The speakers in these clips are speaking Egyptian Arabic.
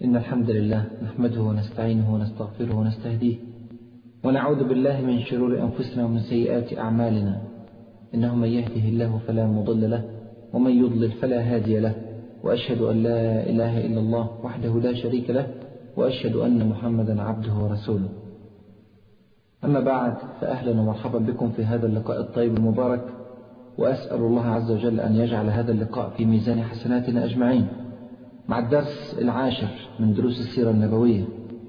إن الحمد لله نحمده ونستعينه ونستغفره ونستهديه ونعوذ بالله من شرور أنفسنا ومن سيئات أعمالنا إنه من يهده الله فلا مضل له ومن يضلل فلا هادي له وأشهد أن لا إله إلا الله وحده لا شريك له وأشهد أن محمدا عبده ورسوله أما بعد فأهلا ومرحبا بكم في هذا اللقاء الطيب المبارك وأسأل الله عز وجل أن يجعل هذا اللقاء في ميزان حسناتنا أجمعين مع الدرس العاشر من دروس السيرة النبوية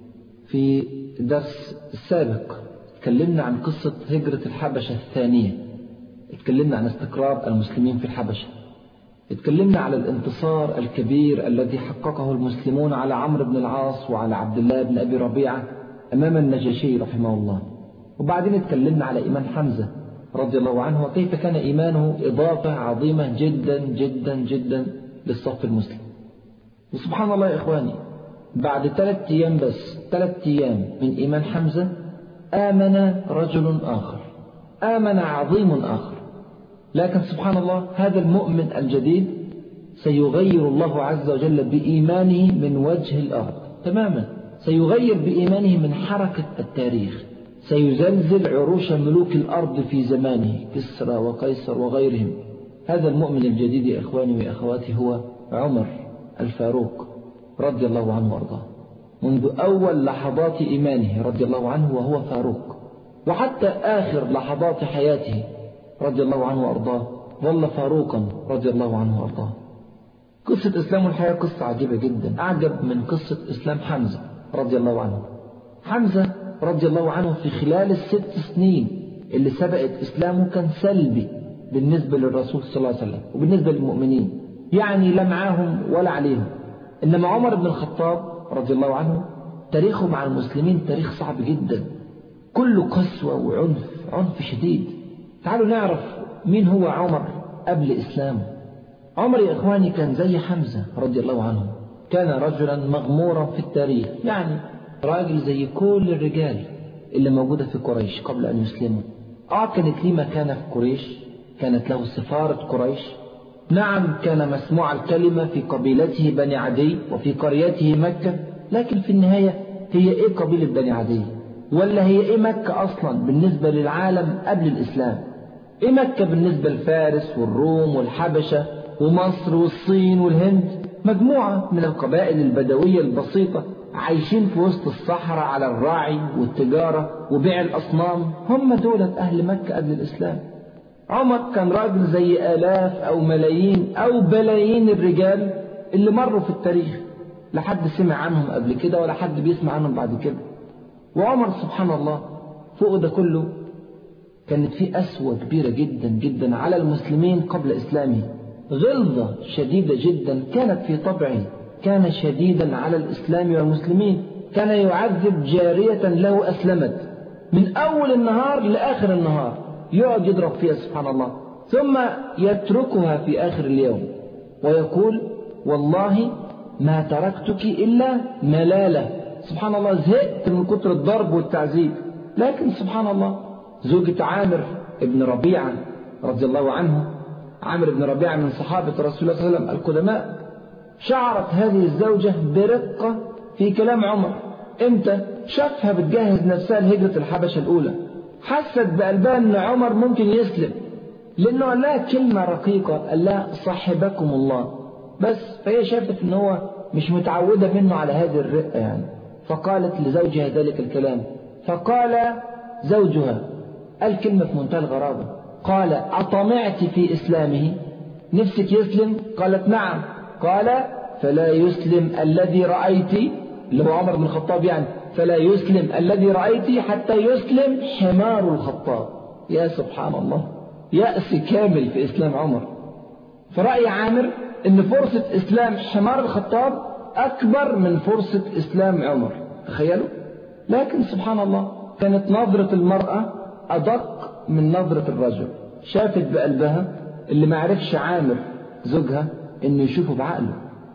في الدرس السابق تكلمنا عن قصة هجرة الحبشة الثانية اتكلمنا عن استقرار المسلمين في الحبشة اتكلمنا على الانتصار الكبير الذي حققه المسلمون على عمرو بن العاص وعلى عبد الله بن أبي ربيعة أمام النجاشي رحمه الله وبعدين اتكلمنا على إيمان حمزة رضي الله عنه وكيف كان إيمانه إضافة عظيمة جدا جدا جدا للصف المسلم وسبحان الله يا إخواني بعد ثلاثة أيام بس ثلاثة أيام من إيمان حمزة آمن رجل آخر آمن عظيم آخر لكن سبحان الله هذا المؤمن الجديد سيغير الله عز وجل بإيمانه من وجه الأرض تماما سيغير بإيمانه من حركة التاريخ سيزلزل عروش ملوك الأرض في زمانه كسرى وقيصر وغيرهم هذا المؤمن الجديد يا إخواني وأخواتي هو عمر الفاروق رضي الله عنه وارضاه منذ أول لحظات إيمانه رضي الله عنه وهو فاروق وحتى آخر لحظات حياته رضي الله عنه وارضاه ظل فاروقا رضي الله عنه وارضاه قصة إسلام الحياة قصة عجيبة جدا أعجب من قصة إسلام حمزة رضي الله عنه حمزة رضي الله عنه في خلال الست سنين اللي سبقت إسلامه كان سلبي بالنسبة للرسول صلى الله عليه وسلم وبالنسبة للمؤمنين يعني لا معاهم ولا عليهم إنما عمر بن الخطاب رضي الله عنه تاريخه مع المسلمين تاريخ صعب جدا كله قسوة وعنف عنف شديد تعالوا نعرف مين هو عمر قبل إسلامه عمر يا إخواني كان زي حمزة رضي الله عنه كان رجلا مغمورا في التاريخ يعني راجل زي كل الرجال اللي موجودة في قريش قبل أن يسلموا آه كانت ليه مكانة في قريش كانت له سفارة قريش نعم كان مسموع الكلمة في قبيلته بني عدي وفي قريته مكة لكن في النهاية هي إيه قبيلة بني عدي ولا هي إيه مكة أصلا بالنسبة للعالم قبل الإسلام إيه مكة بالنسبة لفارس والروم والحبشة ومصر والصين والهند مجموعة من القبائل البدوية البسيطة عايشين في وسط الصحراء على الراعي والتجارة وبيع الأصنام هم دولة أهل مكة قبل الإسلام عمر كان راجل زي آلاف أو ملايين أو بلايين الرجال اللي مروا في التاريخ لا حد سمع عنهم قبل كده ولا حد بيسمع عنهم بعد كده وعمر سبحان الله فوق ده كله كانت في أسوة كبيرة جدا جدا على المسلمين قبل إسلامه غلظة شديدة جدا كانت في طبعه كان شديدا على الإسلام والمسلمين كان يعذب جارية له أسلمت من أول النهار لآخر النهار يقعد يضرب فيها سبحان الله ثم يتركها في آخر اليوم ويقول والله ما تركتك إلا ملالة سبحان الله زهقت من كتر الضرب والتعذيب لكن سبحان الله زوجة عامر ابن ربيعة رضي الله عنه عامر بن ربيعة من صحابة رسول الله صلى الله عليه وسلم القدماء شعرت هذه الزوجة برقة في كلام عمر امتى شافها بتجهز نفسها لهجرة الحبشة الأولى حست بقلبها ان عمر ممكن يسلم لانه قال لها كلمة رقيقة قال لها صاحبكم الله بس فهي شافت ان هو مش متعودة منه على هذه الرقة يعني فقالت لزوجها ذلك الكلام فقال زوجها قال كلمة في منتهى الغرابة قال أطمعت في إسلامه نفسك يسلم قالت نعم قال فلا يسلم الذي رأيت اللي هو عمر بن الخطاب يعني فلا يسلم الذي رأيت حتى يسلم حمار الخطاب يا سبحان الله يأس كامل في إسلام عمر فرأي عامر أن فرصة إسلام حمار الخطاب أكبر من فرصة إسلام عمر تخيلوا لكن سبحان الله كانت نظرة المرأة أدق من نظرة الرجل شافت بقلبها اللي ما عرفش عامر زوجها انه يشوفه بعقله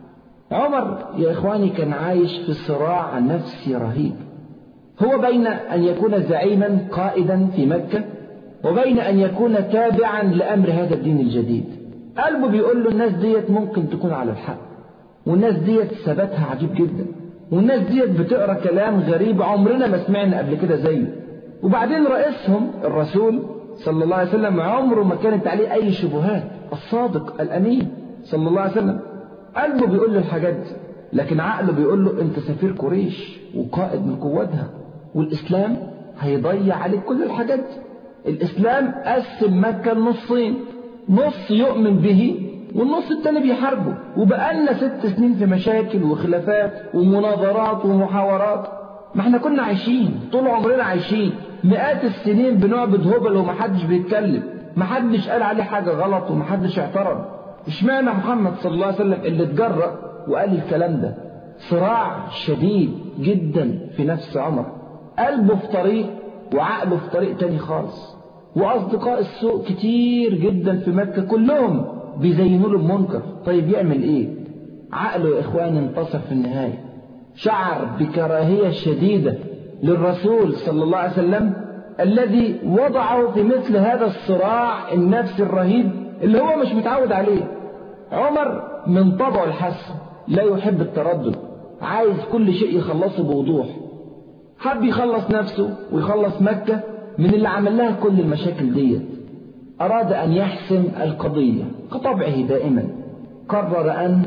عمر يا اخواني كان عايش في صراع نفسي رهيب هو بين ان يكون زعيما قائدا في مكة وبين ان يكون تابعا لامر هذا الدين الجديد قلبه بيقول له الناس ديت ممكن تكون على الحق والناس ديت ثباتها عجيب جدا والناس ديت بتقرا كلام غريب عمرنا ما سمعنا قبل كده زيه وبعدين رئيسهم الرسول صلى الله عليه وسلم عمره ما كانت عليه اي شبهات الصادق الامين صلى الله عليه وسلم قلبه بيقول له الحاجات دي لكن عقله بيقول له انت سفير قريش وقائد من قوتها والاسلام هيضيع عليك كل الحاجات دي الاسلام قسم مكه لنصين نص يؤمن به والنص التاني بيحاربه وبقالنا ست سنين في مشاكل وخلافات ومناظرات ومحاورات ما احنا كنا عايشين طول عمرنا عايشين مئات السنين بنعبد هبل ومحدش بيتكلم محدش قال عليه حاجة غلط ومحدش اعترض اشمعنى محمد صلى الله عليه وسلم اللي اتجرأ وقال الكلام ده صراع شديد جدا في نفس عمر قلبه في طريق وعقله في طريق تاني خالص وأصدقاء السوء كتير جدا في مكة كلهم بيزينوا له المنكر طيب يعمل ايه عقله يا اخواني انتصر في النهاية شعر بكراهية شديدة للرسول صلى الله عليه وسلم الذي وضعه في مثل هذا الصراع النفسي الرهيب اللي هو مش متعود عليه عمر من طبعه الحسن لا يحب التردد عايز كل شيء يخلصه بوضوح حب يخلص نفسه ويخلص مكة من اللي عمل لها كل المشاكل ديت أراد أن يحسم القضية كطبعه دائما قرر أن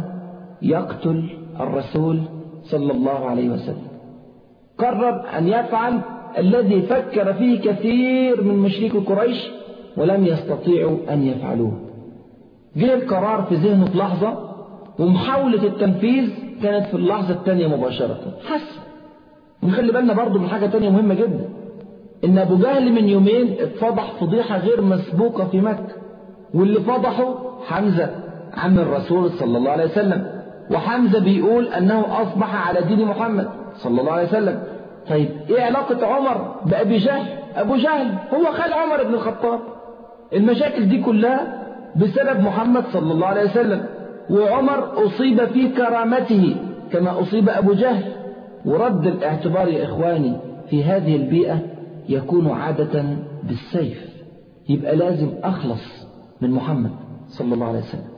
يقتل الرسول صلى الله عليه وسلم قرر أن يفعل الذي فكر فيه كثير من مشركي قريش ولم يستطيعوا أن يفعلوه جه القرار في ذهنه في لحظة ومحاولة التنفيذ كانت في اللحظة الثانية مباشرة حسب ونخلي بالنا برضو من حاجة تانية مهمة جدا إن أبو جهل من يومين اتفضح فضيحة غير مسبوقة في مكة واللي فضحه حمزة عم الرسول صلى الله عليه وسلم وحمزة بيقول أنه أصبح على دين محمد صلى الله عليه وسلم طيب إيه علاقة عمر بأبي جهل أبو جهل هو خال عمر بن الخطاب المشاكل دي كلها بسبب محمد صلى الله عليه وسلم وعمر أصيب في كرامته كما أصيب أبو جهل ورد الاعتبار يا إخواني في هذه البيئة يكون عادة بالسيف يبقى لازم أخلص من محمد صلى الله عليه وسلم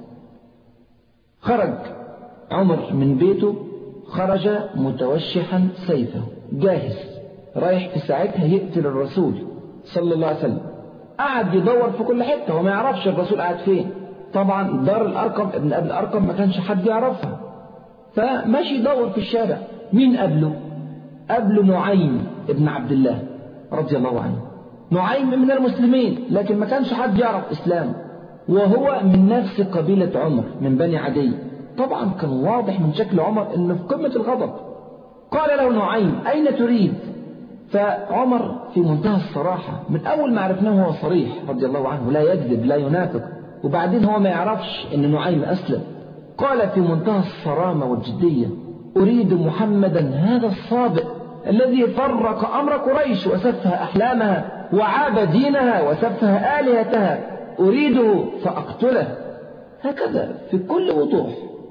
خرج عمر من بيته خرج متوشحا سيفه جاهز رايح في ساعتها يقتل الرسول صلى الله عليه وسلم قعد يدور في كل حتة وما يعرفش الرسول قاعد فين طبعا دار الأرقم ابن أبي الأرقم ما كانش حد يعرفها فماشي يدور في الشارع مين قبله قبله نعيم ابن عبد الله رضي الله عنه نعيم من المسلمين لكن ما كانش حد يعرف إسلام وهو من نفس قبيلة عمر من بني عدي طبعا كان واضح من شكل عمر انه في قمة الغضب قال له نعيم أين تريد فعمر في منتهى الصراحة من أول ما عرفناه هو صريح رضي الله عنه لا يكذب لا ينافق وبعدين هو ما يعرفش ان نعيم أسلم قال في منتهى الصرامة والجدية أريد محمدا هذا الصابئ الذي فرق أمر قريش وسفه أحلامها وعاب دينها وسفه آلهتها أريده فأقتله هكذا في كل وضوح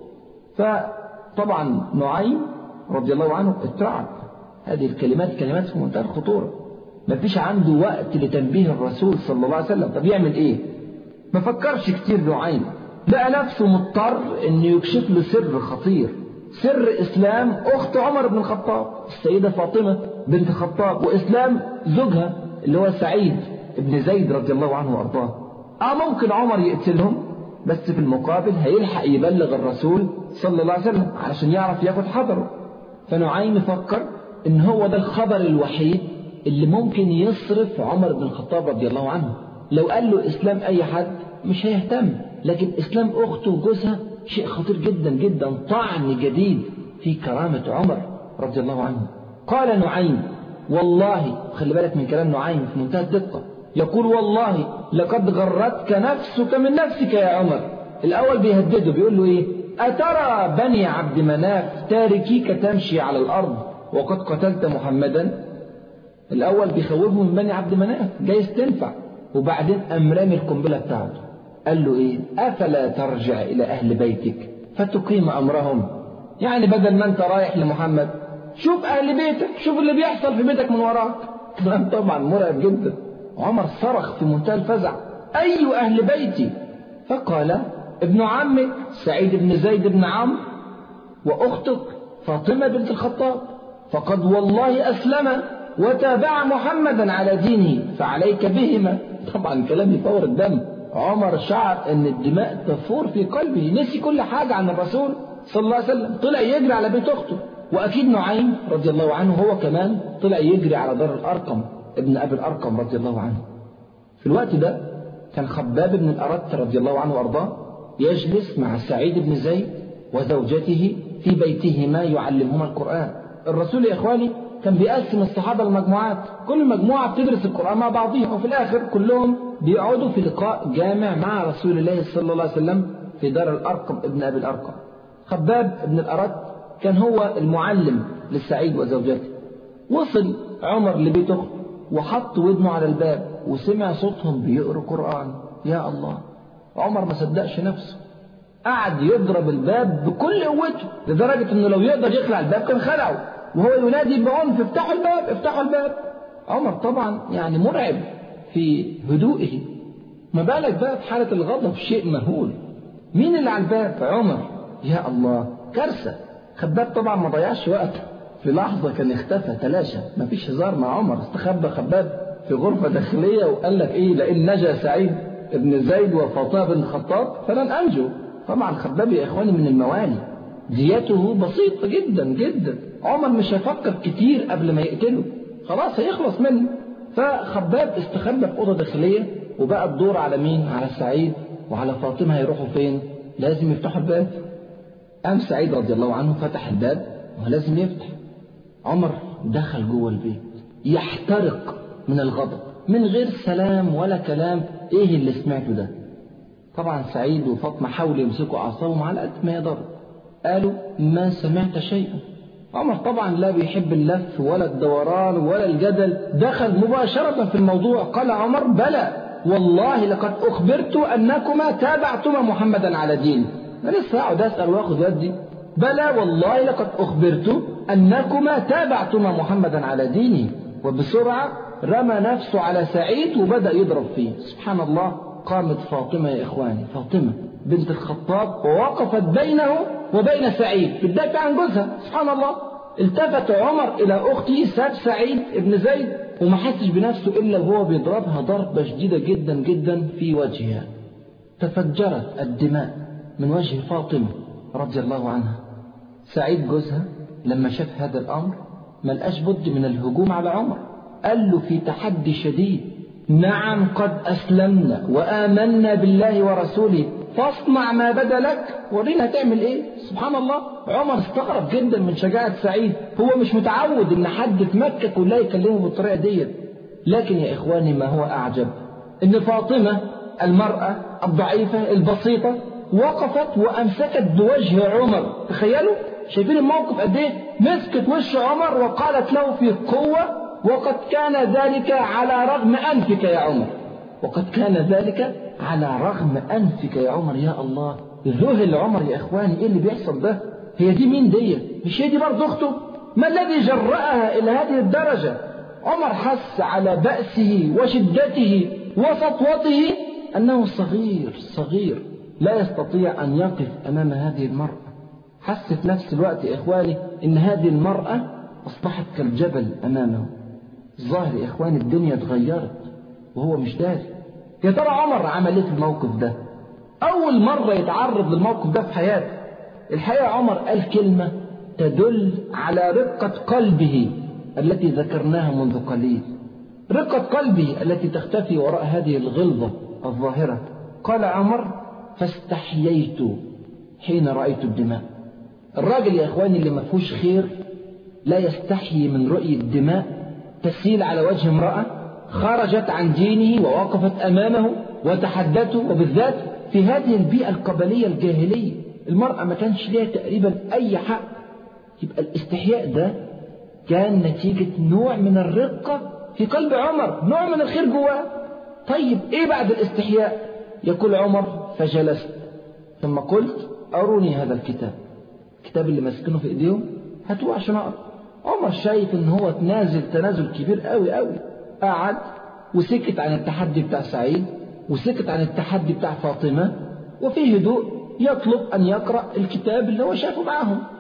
فطبعا نعيم رضي الله عنه اترعب هذه الكلمات كلمات في منتهى الخطورة ما فيش عنده وقت لتنبيه الرسول صلى الله عليه وسلم طب يعمل ايه ما فكرش كتير نعيم لقى نفسه مضطر انه يكشف له سر خطير سر اسلام اخت عمر بن الخطاب السيدة فاطمة بنت الخطاب واسلام زوجها اللي هو سعيد ابن زيد رضي الله عنه وارضاه اه ممكن عمر يقتلهم بس في المقابل هيلحق يبلغ الرسول صلى الله عليه وسلم علشان يعرف ياخد حذره فنعيم فكر ان هو ده الخبر الوحيد اللي ممكن يصرف عمر بن الخطاب رضي الله عنه لو قال له اسلام اي حد مش هيهتم لكن اسلام اخته وجوزها شيء خطير جدا جدا طعن جديد في كرامة عمر رضي الله عنه قال نعيم والله خلي بالك من كلام نعيم في منتهى الدقة يقول والله لقد غرتك نفسك من نفسك يا عمر الأول بيهدده بيقول له إيه أترى بني عبد مناف تاركيك تمشي على الأرض وقد قتلت محمدا الأول بيخوفه من بني عبد مناف جايز تنفع وبعدين قام رامي القنبلة بتاعته قال له إيه أفلا ترجع إلى أهل بيتك فتقيم أمرهم يعني بدل ما أنت رايح لمحمد شوف أهل بيتك شوف اللي بيحصل في بيتك من وراك كلام طبعا مرعب جدا عمر صرخ في منتهى الفزع أي أهل بيتي فقال ابن عمك سعيد بن زيد بن عمرو وأختك فاطمة بنت الخطاب فقد والله أسلم وتابع محمدا على دينه فعليك بهما طبعا كلام يفور الدم عمر شعر ان الدماء تفور في قلبه نسي كل حاجة عن الرسول صلى الله عليه وسلم طلع يجري على بيت اخته واكيد نعيم رضي الله عنه هو كمان طلع يجري على دار الارقم ابن ابي الارقم رضي الله عنه في الوقت ده كان خباب بن الارت رضي الله عنه وارضاه يجلس مع سعيد بن زيد وزوجته في بيتهما يعلمهما القرآن الرسول يا إخواني كان بيقسم الصحابة لمجموعات كل مجموعة بتدرس القرآن مع بعضها وفي الآخر كلهم بيقعدوا في لقاء جامع مع رسول الله صلى الله عليه وسلم في دار الأرقم ابن أبي الأرقم خباب بن الأرت كان هو المعلم للسعيد وزوجته وصل عمر لبيت أخته وحط ودنه على الباب وسمع صوتهم بيقروا قرآن يا الله عمر ما صدقش نفسه قعد يضرب الباب بكل قوته لدرجة انه لو يقدر يخلع الباب كان خلعه وهو ينادي بعنف افتحوا الباب افتحوا الباب عمر طبعا يعني مرعب في هدوئه ما بالك بقى في حالة الغضب شيء مهول مين اللي على الباب عمر يا الله كارثة خباب طبعا ما ضيعش وقت في لحظة كان اختفى تلاشى ما فيش هزار مع عمر استخبى خباب في غرفة داخلية وقال لك ايه لئن نجا سعيد ابن زيد وفاطمة بن الخطاب فلن أنجو طبعا خباب يا إخواني من الموالي ديته بسيطة جدا جدا عمر مش هيفكر كتير قبل ما يقتله خلاص هيخلص منه فخباب استخبى في أوضة داخلية وبقى الدور على مين؟ على سعيد وعلى فاطمة هيروحوا فين؟ لازم يفتحوا الباب قام سعيد رضي الله عنه فتح الباب ولازم يفتح عمر دخل جوه البيت يحترق من الغضب من غير سلام ولا كلام ايه اللي سمعته ده طبعا سعيد وفاطمة حاولوا يمسكوا أعصابهم على قد ما يقدروا قالوا ما سمعت شيئا عمر طبعا لا بيحب اللف ولا الدوران ولا الجدل دخل مباشرة في الموضوع قال عمر بلى والله لقد أخبرت أنكما تابعتما محمدا على دين أنا لسه أقعد أسأل وآخذ ودي بلى والله لقد أخبرت أنكما تابعتما محمدا على دينه وبسرعة رمى نفسه على سعيد وبدأ يضرب فيه سبحان الله قامت فاطمة يا إخواني فاطمة بنت الخطاب ووقفت بينه وبين سعيد بتدافع عن جوزها سبحان الله التفت عمر إلى أخته ساب سعيد ابن زيد وما حسش بنفسه إلا وهو بيضربها ضربة شديدة جدا جدا في وجهها تفجرت الدماء من وجه فاطمة رضي الله عنها سعيد جوزها لما شاف هذا الأمر ما لقاش بد من الهجوم على عمر قال له في تحدي شديد نعم قد أسلمنا وآمنا بالله ورسوله فاصنع ما بدا لك ورينا هتعمل ايه سبحان الله عمر استغرب جدا من شجاعة سعيد هو مش متعود ان حد في مكة كلها يكلمه بالطريقة دي لكن يا اخواني ما هو اعجب ان فاطمة المرأة الضعيفة البسيطة وقفت وامسكت بوجه عمر تخيلوا شايفين الموقف قد ايه مسكت وش عمر وقالت له في قوة وقد كان ذلك على رغم أنفك يا عمر وقد كان ذلك على رغم أنفك يا عمر يا الله ذهل عمر يا إخواني إيه اللي بيحصل ده هي دي مين دي مش هي دي برضه أخته ما الذي جرأها إلى هذه الدرجة عمر حس على بأسه وشدته وسطوته أنه صغير صغير لا يستطيع أن يقف أمام هذه المرأة حس في نفس الوقت يا إخواني إن هذه المرأة أصبحت كالجبل أمامه الظاهر يا إخواني الدنيا اتغيرت وهو مش داري يا ترى عمر عمل ايه في الموقف ده أول مرة يتعرض للموقف ده في حياته الحقيقة عمر قال كلمة تدل على رقة قلبه التي ذكرناها منذ قليل رقة قلبه التي تختفي وراء هذه الغلظة الظاهرة قال عمر فاستحييت حين رأيت الدماء الراجل يا إخواني اللي ما فيهوش خير لا يستحيي من رؤية الدماء تسيل على وجه امرأة خرجت عن دينه ووقفت أمامه وتحدته وبالذات في هذه البيئة القبلية الجاهلية المرأة ما كانش ليها تقريبا أي حق يبقى الاستحياء ده كان نتيجة نوع من الرقة في قلب عمر نوع من الخير جواه طيب ايه بعد الاستحياء يقول عمر فجلست ثم قلت أروني هذا الكتاب الكتاب اللي ماسكينه في ايديهم هاتوه عشان اقرا عمر شايف ان هو تنازل تنازل كبير قوي قوي قعد وسكت عن التحدي بتاع سعيد وسكت عن التحدي بتاع فاطمة وفي هدوء يطلب أن يقرأ الكتاب اللي هو شافه معاهم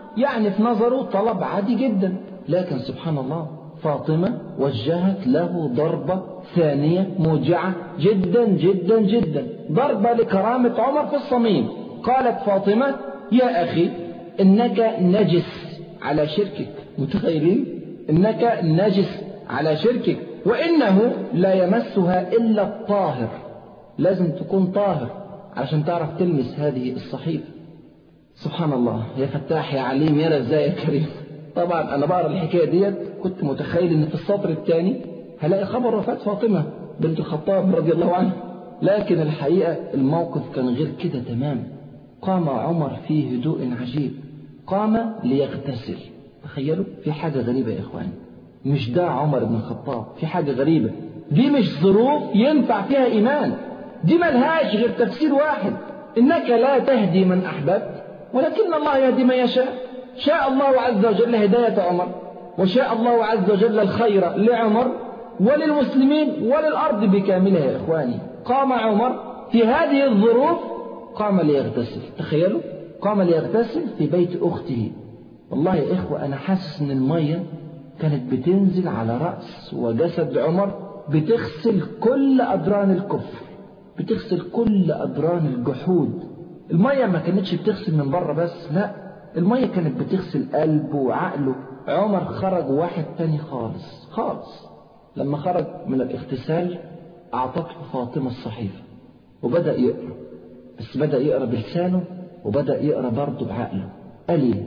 يعني في نظره طلب عادي جدا لكن سبحان الله فاطمة وجهت له ضربة ثانية موجعة جدا جدا جدا ضربة لكرامة عمر في الصميم قالت فاطمة يا أخي إنك نجس على شركك متخيلين إنك نجس على شركك وإنه لا يمسها إلا الطاهر لازم تكون طاهر عشان تعرف تلمس هذه الصحيفة سبحان الله يا فتاح يا عليم يا ازاي يا كريم طبعا انا بقرا الحكايه ديت كنت متخيل ان في السطر الثاني هلاقي خبر وفاه فاطمه بنت الخطاب رضي الله عنها لكن الحقيقه الموقف كان غير كده تمام قام عمر في هدوء عجيب قام ليغتسل تخيلوا في حاجه غريبه يا اخواني مش ده عمر بن الخطاب في حاجه غريبه دي مش ظروف ينفع فيها ايمان دي ملهاش غير تفسير واحد انك لا تهدي من احببت ولكن الله يهدي من يشاء شاء الله عز وجل هداية عمر وشاء الله عز وجل الخير لعمر وللمسلمين وللأرض بكاملها يا إخواني قام عمر في هذه الظروف قام ليغتسل تخيلوا قام ليغتسل في بيت أخته والله يا إخوة أنا حاسس إن المية كانت بتنزل على رأس وجسد عمر بتغسل كل أدران الكفر بتغسل كل أدران الجحود المية ما كانتش بتغسل من بره بس لا المية كانت بتغسل قلبه وعقله عمر خرج واحد تاني خالص خالص لما خرج من الاغتسال أعطته فاطمة الصحيفة وبدأ يقرأ بس بدأ يقرأ بلسانه وبدأ يقرأ برضه بعقله قال ايه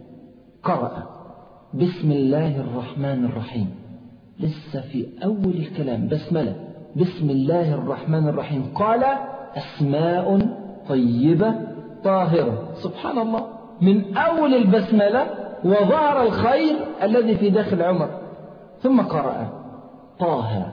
قرأ بسم الله الرحمن الرحيم لسه في أول الكلام بسملة بسم الله الرحمن الرحيم قال أسماء طيبة طاهرة سبحان الله من أول البسملة وظهر الخير الذي في داخل عمر ثم قرأ طه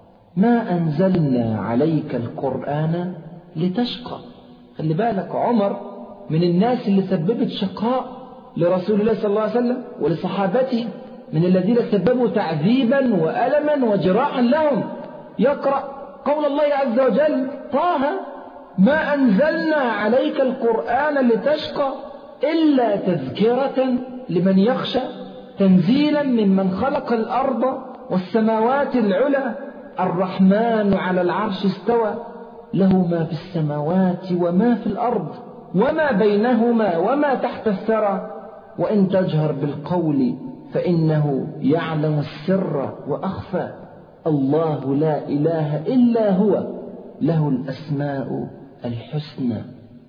ما أنزلنا عليك القرآن لتشقى خلي بالك عمر من الناس اللي سببت شقاء لرسول الله صلى الله عليه وسلم ولصحابته من الذين سببوا تعذيبا وألما وجراحا لهم يقرأ قول الله عز وجل طه ما أنزلنا عليك القرآن لتشقى إلا تذكرة لمن يخشى تنزيلا ممن خلق الأرض والسماوات العلى الرحمن على العرش استوى له ما في السماوات وما في الأرض وما بينهما وما تحت الثرى وإن تجهر بالقول فإنه يعلم السر وأخفى الله لا إله إلا هو له الأسماء الحسنى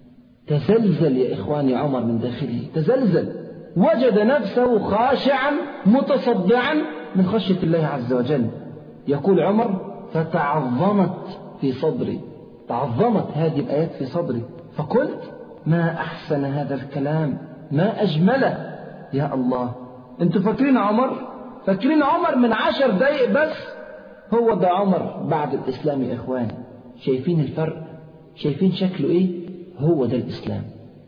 تزلزل يا إخواني عمر من داخله تزلزل وجد نفسه خاشعا متصدعا من خشية الله عز وجل يقول عمر فتعظمت في صدري تعظمت هذه الآيات في صدري فقلت ما أحسن هذا الكلام ما أجمله يا الله أنتوا فاكرين عمر فاكرين عمر من عشر دقايق بس هو ده عمر بعد الإسلام يا إخواني شايفين الفرق شايفين شكله إيه هو ده الإسلام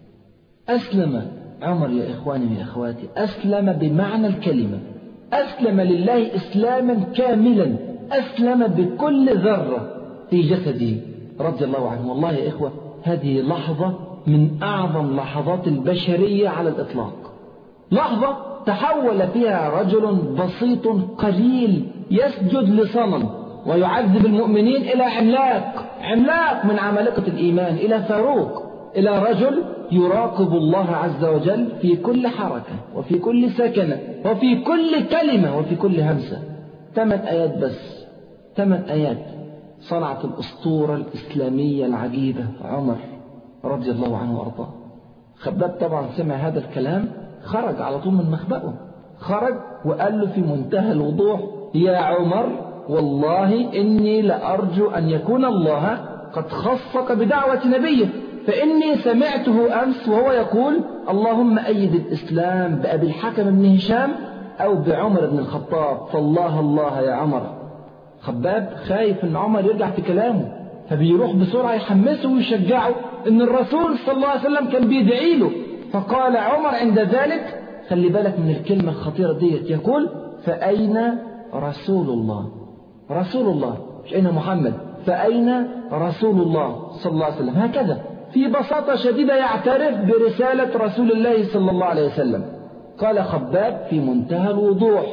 أسلم عمر يا إخواني يا أخواتي أسلم بمعنى الكلمة أسلم لله إسلاما كاملا أسلم بكل ذرة في جسده رضي الله عنه والله يا إخوة هذه لحظة من أعظم لحظات البشرية على الإطلاق لحظة تحول فيها رجل بسيط قليل يسجد لصنم ويعذب المؤمنين إلى عملاق عملاق من عمالقة الإيمان إلى فاروق إلى رجل يراقب الله عز وجل في كل حركة وفي كل سكنة وفي كل كلمة وفي كل همسة ثمان آيات بس ثمان آيات صنعت الأسطورة الإسلامية العجيبة عمر رضي الله عنه وأرضاه خباب طبعا سمع هذا الكلام خرج على طول من مخبأه خرج وقال له في منتهى الوضوح يا عمر والله إني لأرجو أن يكون الله قد خصك بدعوة نبيه فإني سمعته أمس وهو يقول اللهم أيد الإسلام بأبي الحكم بن هشام أو بعمر بن الخطاب فالله الله يا عمر خباب خايف أن عمر يرجع في كلامه فبيروح بسرعة يحمسه ويشجعه أن الرسول صلى الله عليه وسلم كان بيدعي له فقال عمر عند ذلك خلي بالك من الكلمة الخطيرة ديت يقول فأين رسول الله رسول الله مش أين محمد فأين رسول الله صلى الله عليه وسلم هكذا في بساطة شديدة يعترف برسالة رسول الله صلى الله عليه وسلم قال خباب في منتهى الوضوح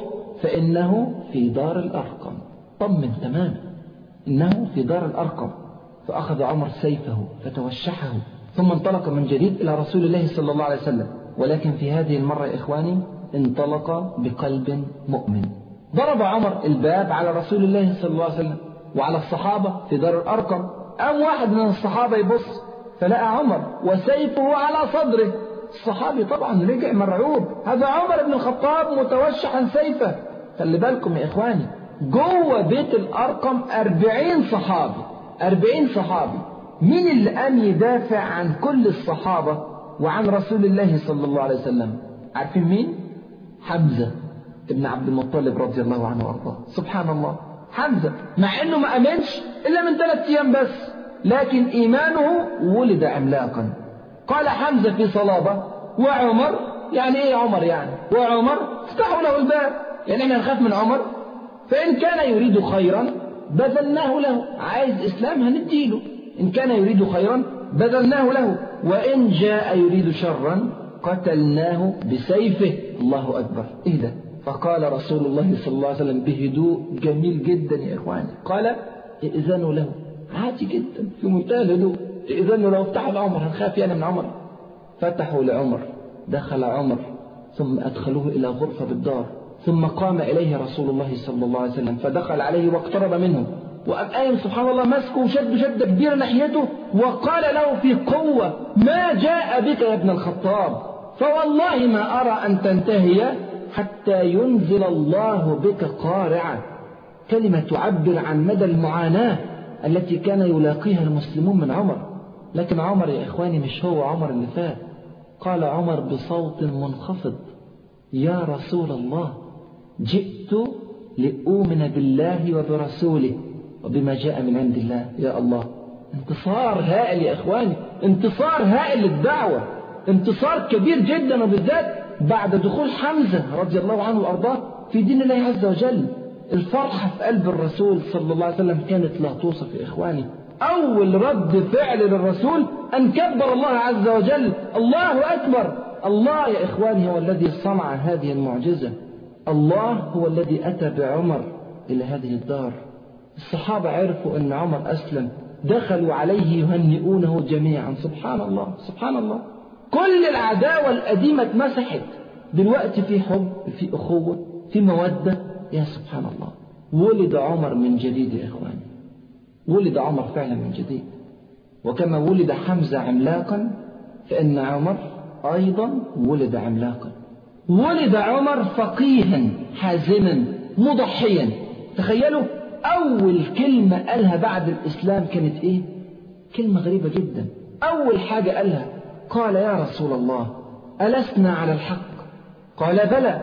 فإنه في دار الأرقم طمن تماما إنه في دار الأرقم فأخذ عمر سيفه فتوشحه ثم انطلق من جديد إلى رسول الله صلى الله عليه وسلم ولكن في هذه المرة يا إخواني انطلق بقلب مؤمن ضرب عمر الباب على رسول الله صلى الله عليه وسلم وعلى الصحابة في دار الأرقم قام واحد من الصحابة يبص فلقى عمر وسيفه على صدره الصحابي طبعا رجع مرعوب هذا عمر بن الخطاب متوشحا سيفه خلي بالكم يا إخواني جوه بيت الأرقم أربعين صحابي أربعين صحابي مين اللي قام يدافع عن كل الصحابة وعن رسول الله صلى الله عليه وسلم عارفين مين حمزة ابن عبد المطلب رضي الله عنه وارضاه سبحان الله حمزة مع انه ما امنش الا من ثلاث ايام بس لكن ايمانه ولد عملاقا قال حمزة في صلابة وعمر يعني ايه عمر يعني وعمر افتحوا له الباب يعني احنا نخاف من عمر فان كان يريد خيرا بذلناه له عايز اسلام هنديله ان كان يريد خيرا بذلناه له وان جاء يريد شرا قتلناه بسيفه الله اكبر ايه ده فقال رسول الله صلى الله عليه وسلم بهدوء جميل جدا يا إخواني قال ائذنوا له عادي جدا في منتهى الهدوء ائذنوا له افتحوا لعمر هنخاف يعني من عمر فتحوا لعمر دخل عمر ثم أدخلوه إلى غرفة بالدار ثم قام إليه رسول الله صلى الله عليه وسلم فدخل عليه واقترب منه وقام قايم سبحان الله مسكه وشد شدة كبيرة ناحيته وقال له في قوة ما جاء بك يا ابن الخطاب فوالله ما أرى أن تنتهي حتى ينزل الله بك قارعة كلمة تعبر عن مدى المعاناة التي كان يلاقيها المسلمون من عمر لكن عمر يا إخواني مش هو عمر اللي فات قال عمر بصوت منخفض يا رسول الله جئت لأؤمن بالله وبرسوله وبما جاء من عند الله يا الله انتصار هائل يا إخواني انتصار هائل للدعوة انتصار كبير جدا وبالذات بعد دخول حمزة رضي الله عنه وأرضاه في دين الله عز وجل الفرحة في قلب الرسول صلى الله عليه وسلم كانت لا توصف يا إخواني أول رد فعل للرسول أن كبر الله عز وجل الله أكبر الله يا إخواني هو الذي صنع هذه المعجزة الله هو الذي أتى بعمر إلى هذه الدار الصحابة عرفوا أن عمر أسلم دخلوا عليه يهنئونه جميعا سبحان الله سبحان الله كل العداوة القديمة اتمسحت دلوقتي في حب في أخوة في مودة يا سبحان الله ولد عمر من جديد يا إخواني ولد عمر فعلا من جديد وكما ولد حمزة عملاقا فإن عمر أيضا ولد عملاقا ولد عمر فقيها حازما مضحيا تخيلوا أول كلمة قالها بعد الإسلام كانت إيه كلمة غريبة جدا أول حاجة قالها قال يا رسول الله ألسنا على الحق قال بلى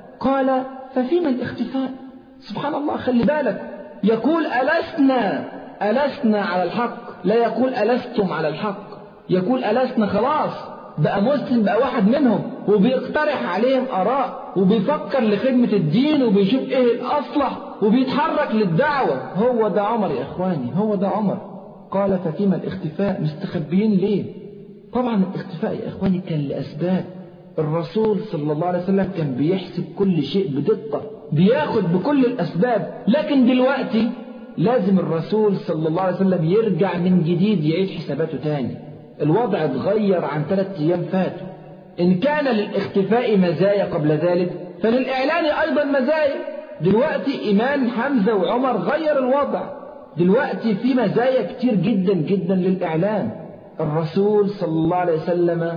قال ففيما الاختفاء سبحان الله خلي بالك يقول ألسنا ألسنا على الحق لا يقول ألستم على الحق يقول ألسنا خلاص بقى مسلم بقى واحد منهم وبيقترح عليهم آراء وبيفكر لخدمة الدين وبيشوف إيه الأصلح وبيتحرك للدعوة هو ده عمر يا إخواني هو ده عمر قال ففيما الاختفاء مستخبيين ليه طبعا الاختفاء يا إخواني كان لأسباب الرسول صلى الله عليه وسلم كان بيحسب كل شيء بدقة بياخد بكل الأسباب لكن دلوقتي لازم الرسول صلى الله عليه وسلم يرجع من جديد يعيد حساباته تاني الوضع اتغير عن ثلاثة أيام فاتوا إن كان للاختفاء مزايا قبل ذلك فللإعلان أيضا مزايا دلوقتي إيمان حمزة وعمر غير الوضع دلوقتي في مزايا كتير جدا جدا للإعلان الرسول صلى الله عليه وسلم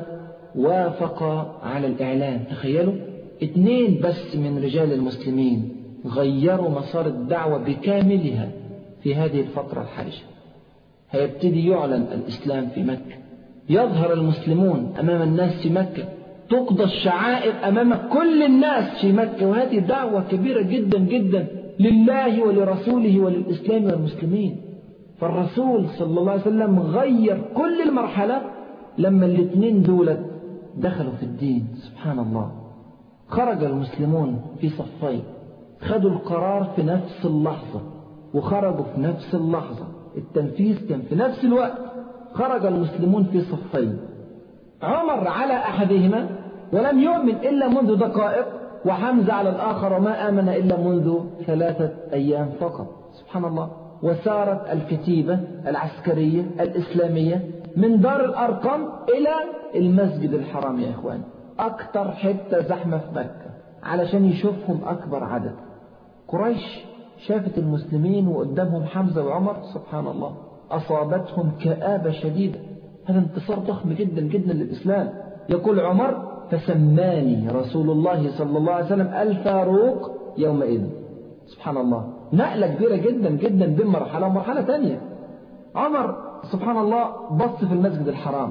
وافق على الإعلان تخيلوا اثنين بس من رجال المسلمين غيروا مسار الدعوة بكاملها في هذه الفترة الحرجة هيبتدي يعلن الإسلام في مكة يظهر المسلمون أمام الناس في مكة تقضى الشعائر أمام كل الناس في مكة وهذه دعوة كبيرة جدا جدا لله ولرسوله وللإسلام والمسلمين فالرسول صلى الله عليه وسلم غير كل المرحلة لما الاثنين دولت دخلوا في الدين سبحان الله خرج المسلمون في صفين خدوا القرار في نفس اللحظة وخرجوا في نفس اللحظة التنفيذ كان في نفس الوقت خرج المسلمون في صفين عمر على أحدهما ولم يؤمن إلا منذ دقائق وحمزة على الآخر وما آمن إلا منذ ثلاثة أيام فقط سبحان الله وسارت الكتيبة العسكرية الإسلامية من دار الأرقم إلى المسجد الحرام يا إخوان أكثر حتة زحمة في مكة علشان يشوفهم أكبر عدد قريش شافت المسلمين وقدامهم حمزة وعمر سبحان الله أصابتهم كآبة شديدة هذا انتصار ضخم جدا جدا للإسلام يقول عمر فسماني رسول الله صلى الله عليه وسلم الفاروق يومئذ سبحان الله نقلة كبيرة جدا جدا بين مرحلة ومرحلة ثانية عمر سبحان الله بص في المسجد الحرام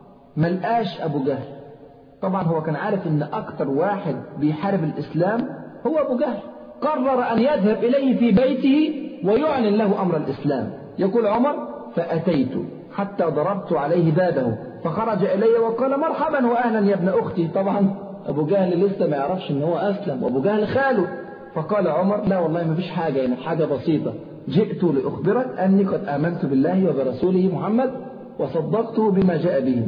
ملقاش أبو جهل طبعا هو كان عارف ان اكتر واحد بيحارب الاسلام هو ابو جهل قرر ان يذهب اليه في بيته ويعلن له امر الاسلام يقول عمر فاتيت حتى ضربت عليه بابه فخرج الي وقال مرحبا واهلا يا ابن اختي طبعا ابو جهل لسه ما يعرفش ان هو اسلم وابو جهل خاله فقال عمر لا والله ما فيش حاجه يعني حاجه بسيطه جئت لاخبرك اني قد امنت بالله وبرسوله محمد وصدقته بما جاء به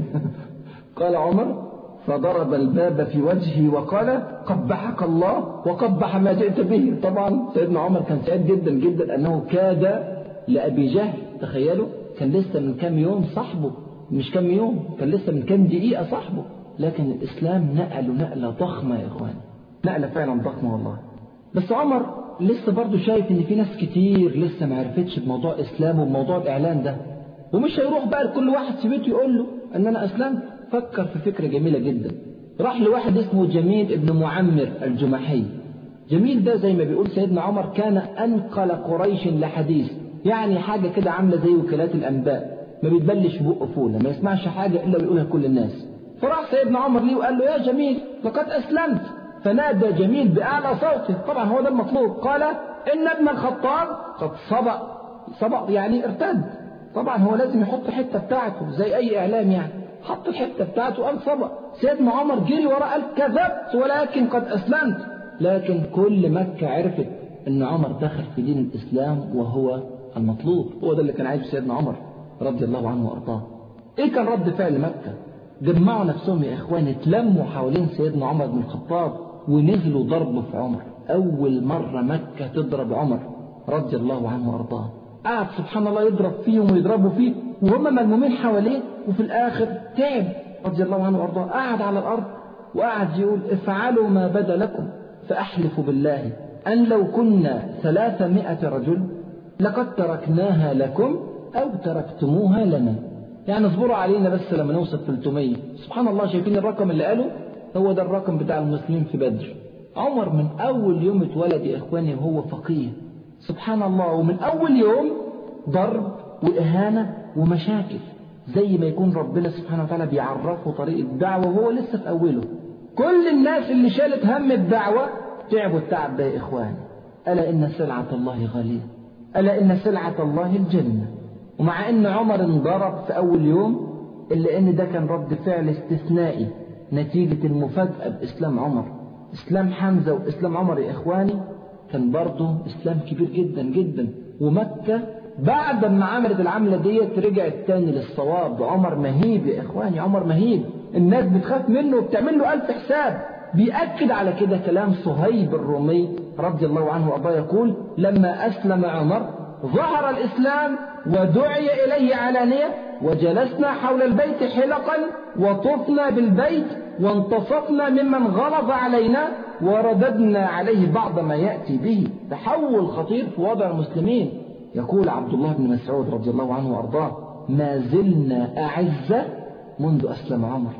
قال عمر فضرب الباب في وجهه وقال قبحك الله وقبح ما جئت به طبعا سيدنا عمر كان سعيد جدا جدا أنه كاد لأبي جهل تخيلوا كان لسه من كام يوم صاحبه مش كام يوم كان لسه من كام دقيقة صاحبه لكن الإسلام نقله نقلة ضخمة يا إخوان نقلة فعلا ضخمة والله بس عمر لسه برضه شايف ان في ناس كتير لسه ما عرفتش بموضوع الاسلام وبموضوع الاعلان ده ومش هيروح بقى لكل واحد في بيته يقول له ان انا اسلمت فكر في فكرة جميلة جدا راح لواحد اسمه جميل ابن معمر الجمحي جميل ده زي ما بيقول سيدنا عمر كان أنقل قريش لحديث يعني حاجة كده عاملة زي وكالات الأنباء ما بيتبلش بقه فولة ما يسمعش حاجة إلا ويقولها كل الناس فراح سيدنا عمر ليه وقال له يا جميل لقد أسلمت فنادى جميل بأعلى صوته طبعا هو ده المطلوب قال إن ابن الخطاب قد سبق سبق يعني ارتد طبعا هو لازم يحط حتة بتاعته زي أي إعلام يعني حط الحتة بتاعته قال صبا سيدنا عمر جري وراه قال كذبت ولكن قد أسلمت لكن كل مكة عرفت أن عمر دخل في دين الإسلام وهو المطلوب هو ده اللي كان عايزه سيدنا عمر رضي الله عنه وأرضاه إيه كان رد فعل مكة جمعوا نفسهم يا إخوان اتلموا حوالين سيدنا عمر بن الخطاب ونزلوا ضربه في عمر أول مرة مكة تضرب عمر رضي الله عنه وأرضاه قعد سبحان الله يضرب فيهم ويضربوا فيه وهم ملمومين حواليه وفي الآخر تعب رضي الله عنه وأرضاه قعد على الأرض وقعد يقول افعلوا ما بدا لكم فأحلف بالله أن لو كنا ثلاثمائة رجل لقد تركناها لكم أو تركتموها لنا يعني اصبروا علينا بس لما نوصل 300 سبحان الله شايفين الرقم اللي قاله هو ده الرقم بتاع المسلمين في بدر عمر من أول يوم اتولد يا إخواني وهو فقيه سبحان الله ومن أول يوم ضرب وإهانة ومشاكل زي ما يكون ربنا سبحانه وتعالى بيعرفه طريق الدعوة وهو لسه في أوله كل الناس اللي شالت هم الدعوة تعبوا التعب ده يا إخواني ألا إن سلعة الله غالية ألا إن سلعة الله الجنة ومع إن عمر انضرب في أول يوم إلا إن ده كان رد فعل استثنائي نتيجة المفاجأة بإسلام عمر إسلام حمزة وإسلام عمر يا إخواني كان برضه إسلام كبير جدا جدا ومكة بعد ما عملت العملة ديت رجعت تاني للصواب عمر مهيب يا إخواني عمر مهيب الناس بتخاف منه وبتعمل له ألف حساب بيأكد على كده كلام صهيب الرومي رضي الله عنه وأرضاه يقول لما أسلم عمر ظهر الإسلام ودعي إليه علانية وجلسنا حول البيت حلقا وطفنا بالبيت وانتصفنا ممن غلظ علينا ورددنا عليه بعض ما يأتي به تحول خطير في وضع المسلمين يقول عبد الله بن مسعود رضي الله عنه وأرضاه ما زلنا أعزة منذ أسلم عمر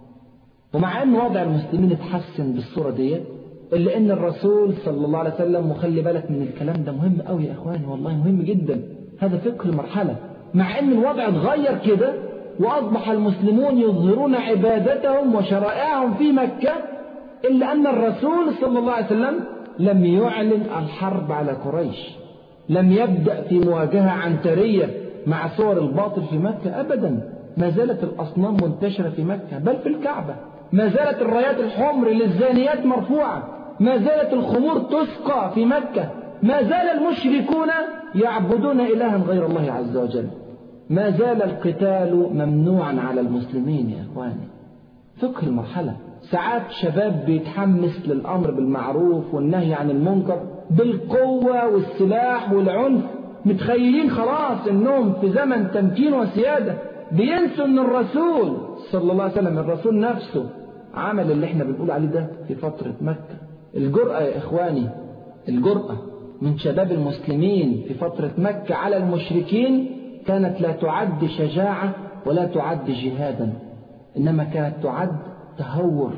ومع أن وضع المسلمين اتحسن بالصورة دي إلا أن الرسول صلى الله عليه وسلم وخلي بالك من الكلام ده مهم قوي يا إخواني والله مهم جدا هذا فكر مرحلة مع أن الوضع اتغير كده وأصبح المسلمون يظهرون عبادتهم وشرائعهم في مكة إلا أن الرسول صلى الله عليه وسلم لم يعلن الحرب على قريش لم يبدأ في مواجهة عنترية مع صور الباطل في مكة أبدا ما زالت الأصنام منتشرة في مكة بل في الكعبة ما زالت الرايات الحمر للزانيات مرفوعة ما زالت الخمور تسقى في مكة ما زال المشركون يعبدون إلها غير الله عز وجل ما زال القتال ممنوعا على المسلمين يا إخواني فقه المرحلة ساعات شباب بيتحمس للأمر بالمعروف والنهي عن المنكر بالقوة والسلاح والعنف متخيلين خلاص انهم في زمن تمكين وسيادة بينسوا ان الرسول صلى الله عليه وسلم الرسول نفسه عمل اللي احنا بنقول عليه ده في فترة مكة الجرأة يا اخواني الجرأة من شباب المسلمين في فترة مكة على المشركين كانت لا تعد شجاعة ولا تعد جهادا إنما كانت تعد تهور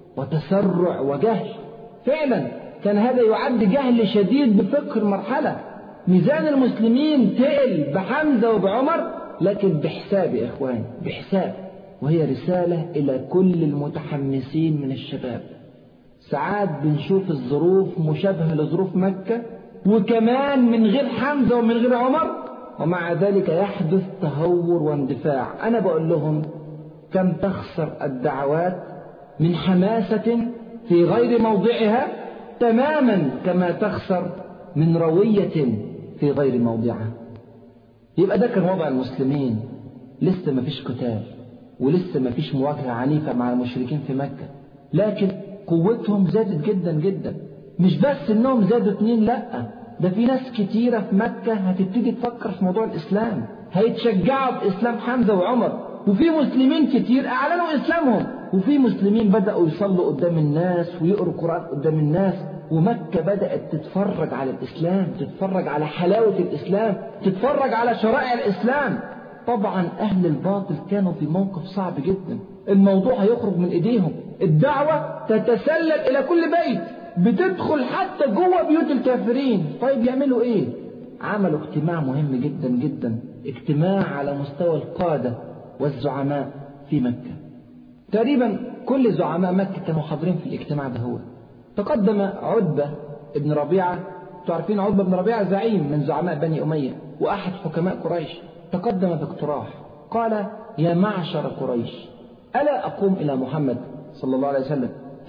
وتسرع وجهل فعلا كان هذا يعد جهل شديد بفقه المرحلة ميزان المسلمين تقل بحمزة وبعمر لكن بحساب يا إخوان بحساب وهي رسالة إلى كل المتحمسين من الشباب ساعات بنشوف الظروف مشابهة لظروف مكة وكمان من غير حمزة ومن غير عمر ومع ذلك يحدث تهور واندفاع أنا بقول لهم كم تخسر الدعوات من حماسة في غير موضعها تماما كما تخسر من روية في غير موضعها يبقى ده كان وضع المسلمين لسه ما فيش قتال ولسه ما فيش مواجهة عنيفة مع المشركين في مكة لكن قوتهم زادت جدا جدا مش بس انهم زادوا اتنين لا ده في ناس كتيرة في مكة هتبتدي تفكر في موضوع الإسلام هيتشجعوا بإسلام حمزة وعمر وفي مسلمين كتير أعلنوا إسلامهم وفي مسلمين بدأوا يصلوا قدام الناس ويقروا القرآن قدام الناس ومكة بدأت تتفرج على الإسلام تتفرج على حلاوة الإسلام تتفرج على شرائع الإسلام طبعا أهل الباطل كانوا في موقف صعب جدا الموضوع هيخرج من إيديهم الدعوة تتسلل إلى كل بيت بتدخل حتى جوه بيوت الكافرين طيب يعملوا إيه عملوا اجتماع مهم جدا جدا اجتماع على مستوى القادة والزعماء في مكة تقريبا كل زعماء مكة كانوا حاضرين في الاجتماع ده هو تقدم عتبة ابن ربيعة تعرفين عتبة بن ربيعة زعيم من زعماء بني أمية وأحد حكماء قريش تقدم باقتراح قال يا معشر قريش ألا أقوم إلى محمد صلى الله عليه وسلم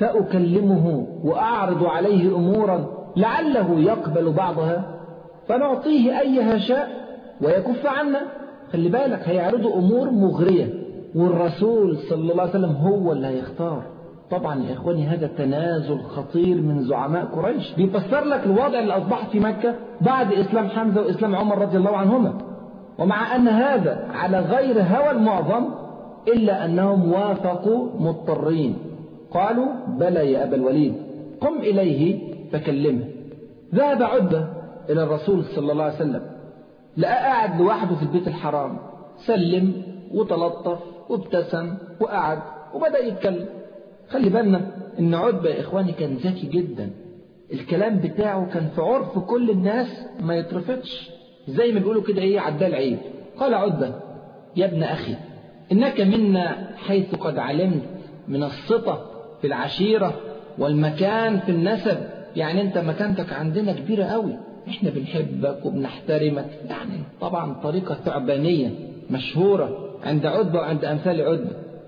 فأكلمه وأعرض عليه أمورا لعله يقبل بعضها فنعطيه أيها شاء ويكف عنا خلي بالك هيعرضوا أمور مغرية والرسول صلى الله عليه وسلم هو اللي هيختار طبعا يا إخواني هذا تنازل خطير من زعماء قريش بيفسر لك الوضع اللي أصبح في مكة بعد إسلام حمزة وإسلام عمر رضي الله عنهما ومع أن هذا على غير هوى المعظم إلا أنهم وافقوا مضطرين قالوا بلى يا أبا الوليد قم إليه فكلمه ذهب عدة إلى الرسول صلى الله عليه وسلم لقى قاعد لوحده في البيت الحرام سلم وتلطف وابتسم وقعد وبدأ يتكلم خلي بالنا ان عتبة يا اخواني كان ذكي جدا الكلام بتاعه كان في عرف كل الناس ما يترفضش زي ما بيقولوا كده ايه عدال عيب قال عتبة يا ابن اخي انك منا حيث قد علمت من السطة في العشيرة والمكان في النسب يعني انت مكانتك عندنا كبيرة قوي احنا بنحبك وبنحترمك يعني طبعا طريقة ثعبانية مشهورة عند عتبة وعند أمثال عتبة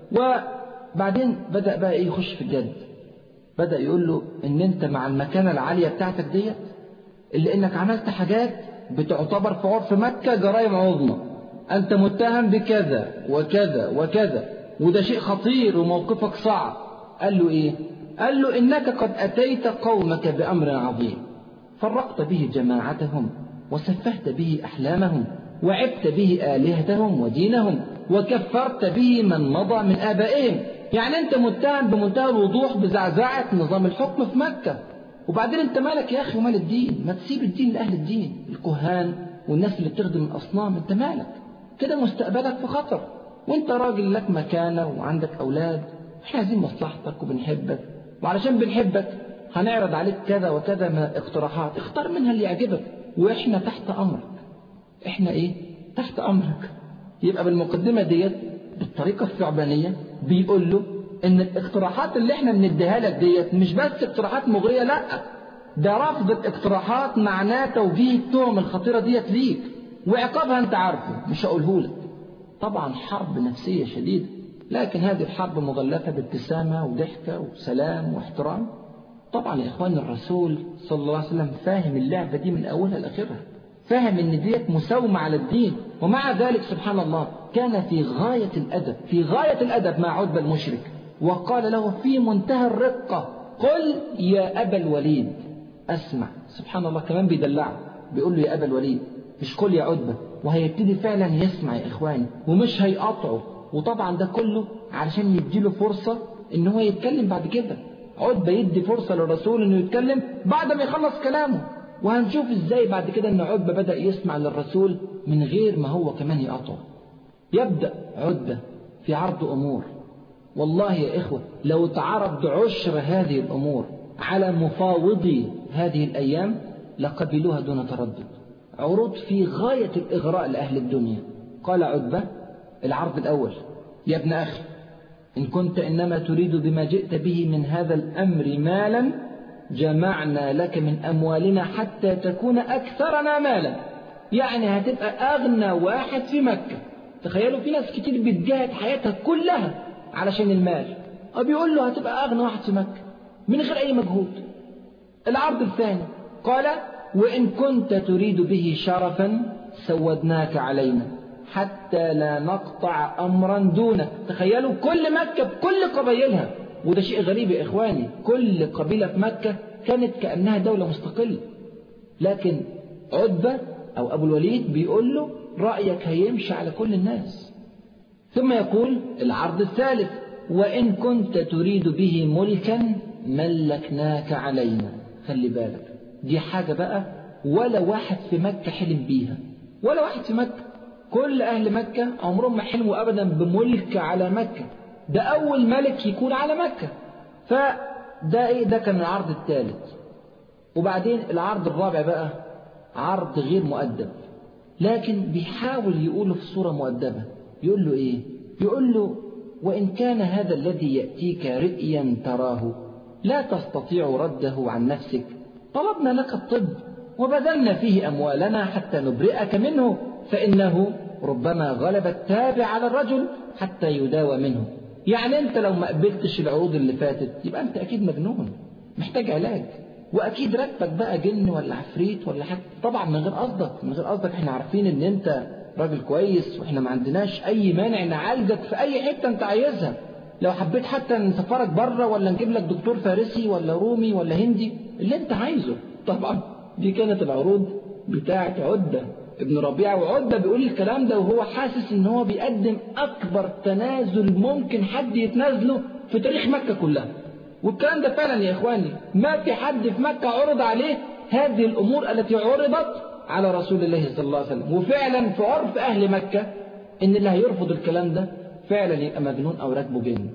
وبعدين بدأ بقى إيه يخش في الجد بدأ يقول له إن أنت مع المكانة العالية بتاعتك ديت اللي إنك عملت حاجات بتعتبر في عرف مكة جرائم عظمى أنت متهم بكذا وكذا وكذا وده شيء خطير وموقفك صعب قال له إيه قال له إنك قد أتيت قومك بأمر عظيم فرقت به جماعتهم وسفهت به أحلامهم وعبت به آلهتهم ودينهم وكفرت به من مضى من آبائهم يعني أنت متهم بمنتهى الوضوح بزعزعة نظام الحكم في مكة وبعدين أنت مالك يا أخي ومال الدين ما تسيب الدين لأهل الدين الكهان والناس اللي بتخدم الأصنام أنت مالك كده مستقبلك في خطر وانت راجل لك مكانة وعندك أولاد احنا عايزين مصلحتك وبنحبك وعلشان بنحبك هنعرض عليك كذا وكذا من الاقتراحات اختار منها اللي يعجبك واحنا تحت امرك احنا ايه تحت امرك يبقى بالمقدمه ديت بالطريقه الثعبانيه بيقول له ان الاقتراحات اللي احنا بنديها لك ديت مش بس اقتراحات مغريه لا ده رفض الاقتراحات معناه توجيه التهم الخطيره ديت ليك وعقابها انت عارفه مش هقوله لك طبعا حرب نفسيه شديده لكن هذه الحرب مغلفه بابتسامه وضحكه وسلام واحترام طبعا يا اخوان الرسول صلى الله عليه وسلم فاهم اللعبة دي من أولها لآخرها فاهم ان ديت مساومة على الدين ومع ذلك سبحان الله كان في غاية الأدب في غاية الأدب مع عتبة المشرك وقال له في منتهى الرقة قل يا أبا الوليد أسمع سبحان الله كمان بيدلعه بيقول له يا أبا الوليد مش قل يا عتبة وهيبتدي فعلا يسمع يا إخواني ومش هيقاطعه وطبعا ده كله علشان يديله فرصة إن هو يتكلم بعد كده عتبة يدي فرصة للرسول إنه يتكلم بعد ما يخلص كلامه وهنشوف إزاي بعد كده إن عتبة بدأ يسمع للرسول من غير ما هو كمان يقاطعه يبدأ عتبة في عرض أمور والله يا إخوة لو تعرض عشر هذه الأمور على مفاوضي هذه الأيام لقبلوها دون تردد عروض في غاية الإغراء لأهل الدنيا قال عتبة العرض الأول يا ابن أخي إن كنت إنما تريد بما جئت به من هذا الأمر مالا جمعنا لك من أموالنا حتى تكون أكثرنا مالا يعني هتبقى أغنى واحد في مكة تخيلوا في ناس كتير بتجاهد حياتها كلها علشان المال بيقول له هتبقى أغنى واحد في مكة من غير أي مجهود العرض الثاني قال وإن كنت تريد به شرفا سودناك علينا حتى لا نقطع أمرا دونك تخيلوا كل مكة بكل قبائلها وده شيء غريب يا إخواني كل قبيلة في مكة كانت كأنها دولة مستقلة لكن عتبة أو أبو الوليد بيقول له رأيك هيمشي على كل الناس ثم يقول العرض الثالث وإن كنت تريد به ملكا ملكناك علينا خلي بالك دي حاجة بقى ولا واحد في مكة حلم بيها ولا واحد في مكة كل أهل مكة عمرهم ما حلموا أبدا بملك على مكة ده أول ملك يكون على مكة فده إيه ده كان العرض الثالث وبعدين العرض الرابع بقى عرض غير مؤدب لكن بيحاول يقوله في صورة مؤدبة يقول له إيه يقول له وإن كان هذا الذي يأتيك رئيا تراه لا تستطيع رده عن نفسك طلبنا لك الطب وبذلنا فيه أموالنا حتى نبرئك منه فإنه ربما غلب التابع على الرجل حتى يداوى منه يعني أنت لو ما قبلتش العروض اللي فاتت يبقى أنت أكيد مجنون محتاج علاج وأكيد ركبك بقى جن ولا عفريت ولا حاجة طبعا من غير قصدك من غير قصدك احنا عارفين ان انت راجل كويس واحنا ما عندناش اي مانع نعالجك في اي حته انت عايزها لو حبيت حتى نسفرك بره ولا نجيب لك دكتور فارسي ولا رومي ولا هندي اللي انت عايزه طبعا دي كانت العروض بتاعت عدة ابن ربيعة وعدة بيقول الكلام ده وهو حاسس ان هو بيقدم اكبر تنازل ممكن حد يتنازله في تاريخ مكة كلها والكلام ده فعلا يا اخواني ما في حد في مكة عرض عليه هذه الامور التي عرضت على رسول الله صلى الله عليه وسلم وفعلا في عرف اهل مكة ان اللي هيرفض الكلام ده فعلا يبقى مجنون او راكبه جن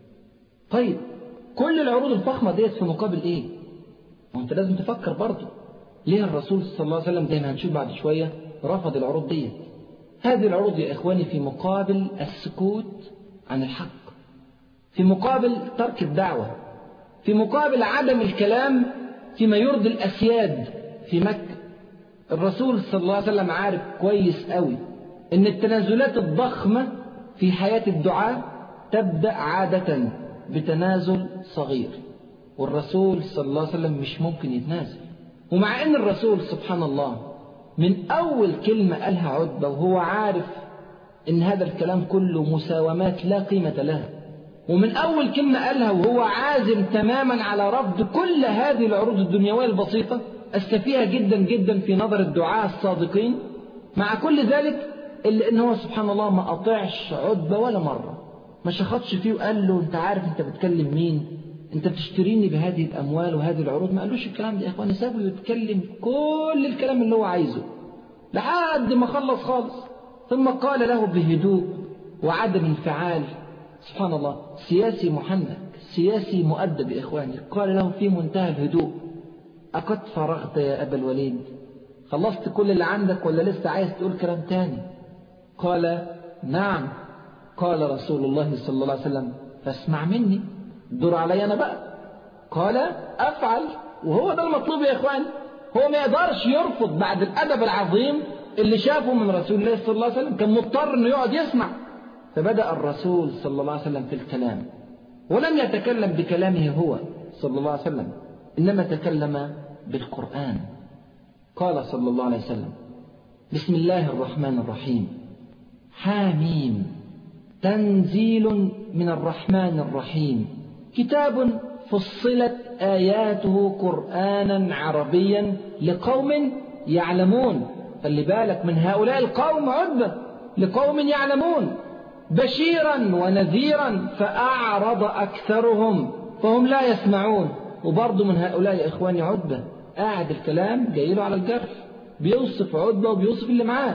طيب كل العروض الفخمة ديت في مقابل ايه وانت لازم تفكر برضه ليه الرسول صلى الله عليه وسلم زي ما هنشوف بعد شوية رفض العروض ديت هذه العروض يا إخواني في مقابل السكوت عن الحق في مقابل ترك الدعوة في مقابل عدم الكلام فيما يرضي الأسياد في مكة الرسول صلى الله عليه وسلم عارف كويس قوي ان التنازلات الضخمة في حياة الدعاء تبدأ عادة بتنازل صغير والرسول صلى الله عليه وسلم مش ممكن يتنازل ومع ان الرسول سبحان الله من اول كلمة قالها عتبة وهو عارف ان هذا الكلام كله مساومات لا قيمة لها ومن اول كلمة قالها وهو عازم تماما على رفض كل هذه العروض الدنيوية البسيطة استفيها جدا جدا في نظر الدعاة الصادقين مع كل ذلك إلا إن هو سبحان الله ما قطعش عتبة ولا مرة ما شخطش فيه وقال له أنت عارف أنت بتكلم مين أنت بتشتريني بهذه الأموال وهذه العروض ما قالوش الكلام ده يا إخواني سابه يتكلم كل الكلام اللي هو عايزه لحد ما خلص خالص ثم قال له بهدوء وعدم انفعال سبحان الله سياسي محنك سياسي مؤدب يا إخواني قال له في منتهى الهدوء أقد فرغت يا أبا الوليد خلصت كل اللي عندك ولا لسه عايز تقول كلام تاني قال نعم قال رسول الله صلى الله عليه وسلم فاسمع مني دور علي أنا بقى قال أفعل وهو ده المطلوب يا إخوان هو ما يقدرش يرفض بعد الأدب العظيم اللي شافه من رسول الله صلى الله عليه وسلم كان مضطر أنه يقعد يسمع فبدأ الرسول صلى الله عليه وسلم في الكلام ولم يتكلم بكلامه هو صلى الله عليه وسلم إنما تكلم بالقرآن قال صلى الله عليه وسلم بسم الله الرحمن الرحيم حاميم تنزيل من الرحمن الرحيم كتاب فصلت آياته قرآنا عربيا لقوم يعلمون خلي بالك من هؤلاء القوم عدة لقوم يعلمون بشيرا ونذيرا فأعرض أكثرهم فهم لا يسمعون وبرضه من هؤلاء يا إخواني عدة قاعد الكلام جاي له على الجرح بيوصف عدة وبيوصف اللي معاه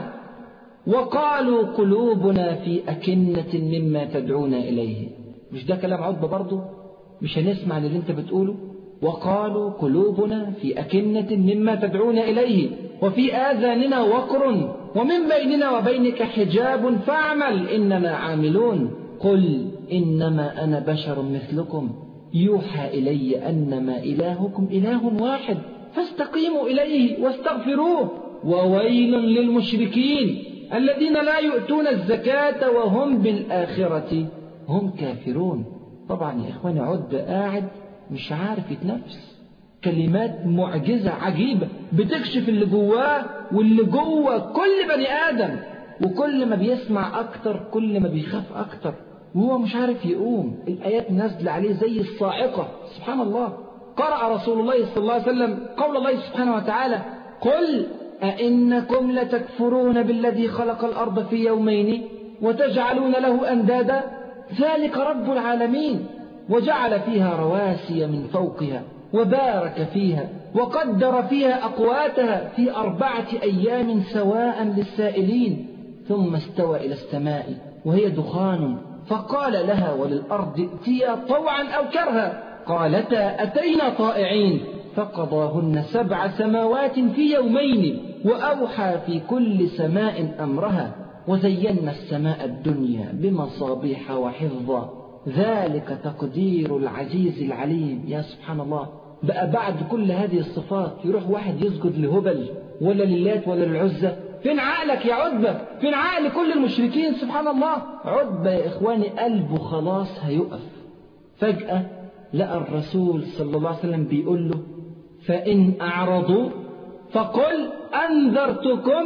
وقالوا قلوبنا في أكنة مما تدعونا إليه مش ده كلام عتبة برضه مش هنسمع اللي انت بتقوله وقالوا قلوبنا في أكنة مما تدعون إليه وفي آذاننا وقر ومن بيننا وبينك حجاب فاعمل إننا عاملون قل إنما أنا بشر مثلكم يوحى إلي أنما إلهكم إله واحد فاستقيموا إليه واستغفروه وويل للمشركين الذين لا يؤتون الزكاة وهم بالآخرة هم كافرون طبعا يا إخواني عد قاعد مش عارف يتنفس كلمات معجزة عجيبة بتكشف اللي جواه واللي جوه كل بني آدم وكل ما بيسمع أكتر كل ما بيخاف أكتر وهو مش عارف يقوم الآيات نازلة عليه زي الصاعقة سبحان الله قرأ رسول الله صلى الله عليه وسلم قول الله سبحانه وتعالى قل أئنكم لتكفرون بالذي خلق الأرض في يومين وتجعلون له أندادا ذلك رب العالمين وجعل فيها رواسي من فوقها وبارك فيها وقدر فيها أقواتها في أربعة أيام سواء للسائلين ثم استوى إلى السماء وهي دخان فقال لها وللأرض ائتيا طوعا أو كرها قالتا أتينا طائعين فقضاهن سبع سماوات في يومين وأوحى في كل سماء أمرها وزينا السماء الدنيا بمصابيح وحفظا ذلك تقدير العزيز العليم يا سبحان الله بقى بعد كل هذه الصفات يروح واحد يسجد لهبل ولا للات ولا للعزة فين عقلك يا عتبة فين عقل كل المشركين سبحان الله عتبة يا إخواني قلبه خلاص هيقف فجأة لقى الرسول صلى الله عليه وسلم بيقول له فإن أعرضوا فقل أنذرتكم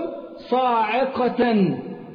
صاعقة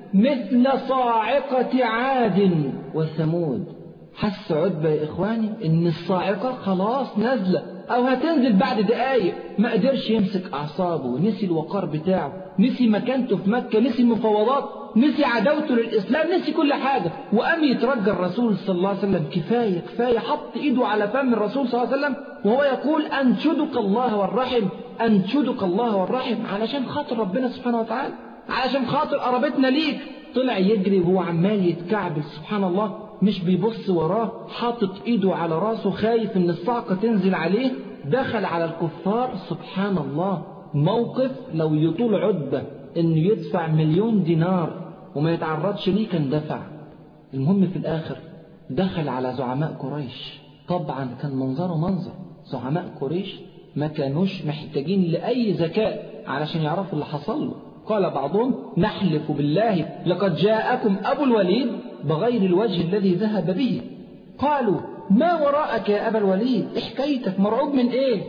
مثل صاعقة عاد وثمود حس عتبة يا إخواني إن الصاعقة خلاص نازلة أو هتنزل بعد دقايق ما قدرش يمسك أعصابه نسي الوقار بتاعه نسي مكانته في مكة نسي المفاوضات نسي عداوته للإسلام نسي كل حاجة وقام يترجى الرسول صلى الله عليه وسلم كفاية كفاية حط إيده على فم الرسول صلى الله عليه وسلم وهو يقول أنشدك الله والرحم أنشدك الله والرحم علشان خاطر ربنا سبحانه وتعالى علشان خاطر قرابتنا ليك طلع يجري وهو عمال يتكعبل سبحان الله مش بيبص وراه حاطط ايده على راسه خايف ان الصعقة تنزل عليه دخل على الكفار سبحان الله موقف لو يطول عدة انه يدفع مليون دينار وما يتعرضش ليه كان دفع المهم في الاخر دخل على زعماء قريش طبعا كان منظره منظر زعماء قريش ما كانوش محتاجين لأي ذكاء علشان يعرفوا اللي حصل له قال بعضهم نحلف بالله لقد جاءكم أبو الوليد بغير الوجه الذي ذهب به قالوا ما وراءك يا أبا الوليد حكايتك مرعوب من إيه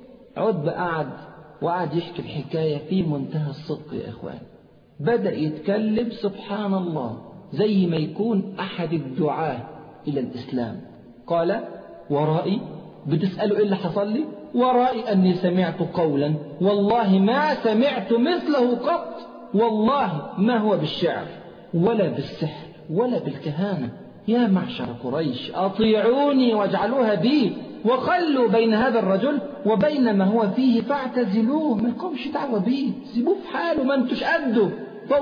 عتبة قعد وقعد يحكي الحكاية في منتهى الصدق يا إخوان بدأ يتكلم سبحان الله زي ما يكون أحد الدعاة إلى الإسلام قال ورائي بتسألوا إيه اللي حصل لي ورائي أني سمعت قولا والله ما سمعت مثله قط والله ما هو بالشعر ولا بالسحر ولا بالكهانة يا معشر قريش أطيعوني واجعلوها بي وخلوا بين هذا الرجل وبين ما هو فيه فاعتزلوه ما لكمش دعوة بيه سيبوه في حاله ما انتوش قده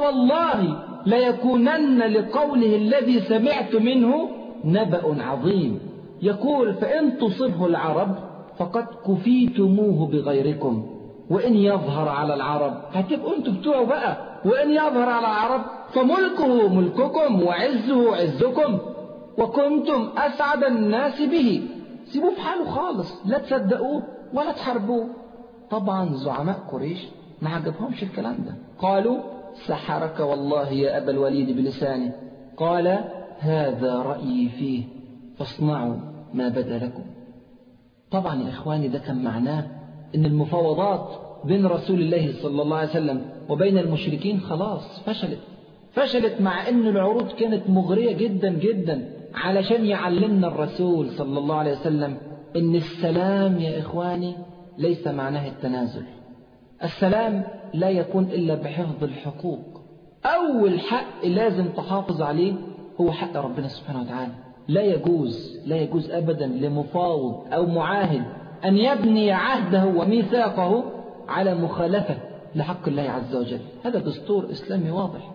فوالله ليكونن لقوله الذي سمعت منه نبأ عظيم يقول فإن تصبه العرب فقد كفيتموه بغيركم وإن يظهر على العرب هتبقوا انتوا بتوعه بقى وإن يظهر على العرب فملكه ملككم وعزه عزكم وكنتم أسعد الناس به سيبوه في حاله خالص لا تصدقوه ولا تحاربوه طبعا زعماء قريش ما عجبهمش الكلام ده قالوا سحرك والله يا أبا الوليد بلسانه قال هذا رأيي فيه فاصنعوا ما بدا لكم طبعا يا إخواني ده كان معناه إن المفاوضات بين رسول الله صلى الله عليه وسلم وبين المشركين خلاص فشلت فشلت مع أن العروض كانت مغرية جدا جدا علشان يعلمنا الرسول صلى الله عليه وسلم ان السلام يا اخواني ليس معناه التنازل السلام لا يكون الا بحفظ الحقوق اول حق لازم تحافظ عليه هو حق ربنا سبحانه وتعالى لا يجوز لا يجوز ابدا لمفاوض او معاهد ان يبني عهده وميثاقه على مخالفه لحق الله عز وجل هذا دستور اسلامي واضح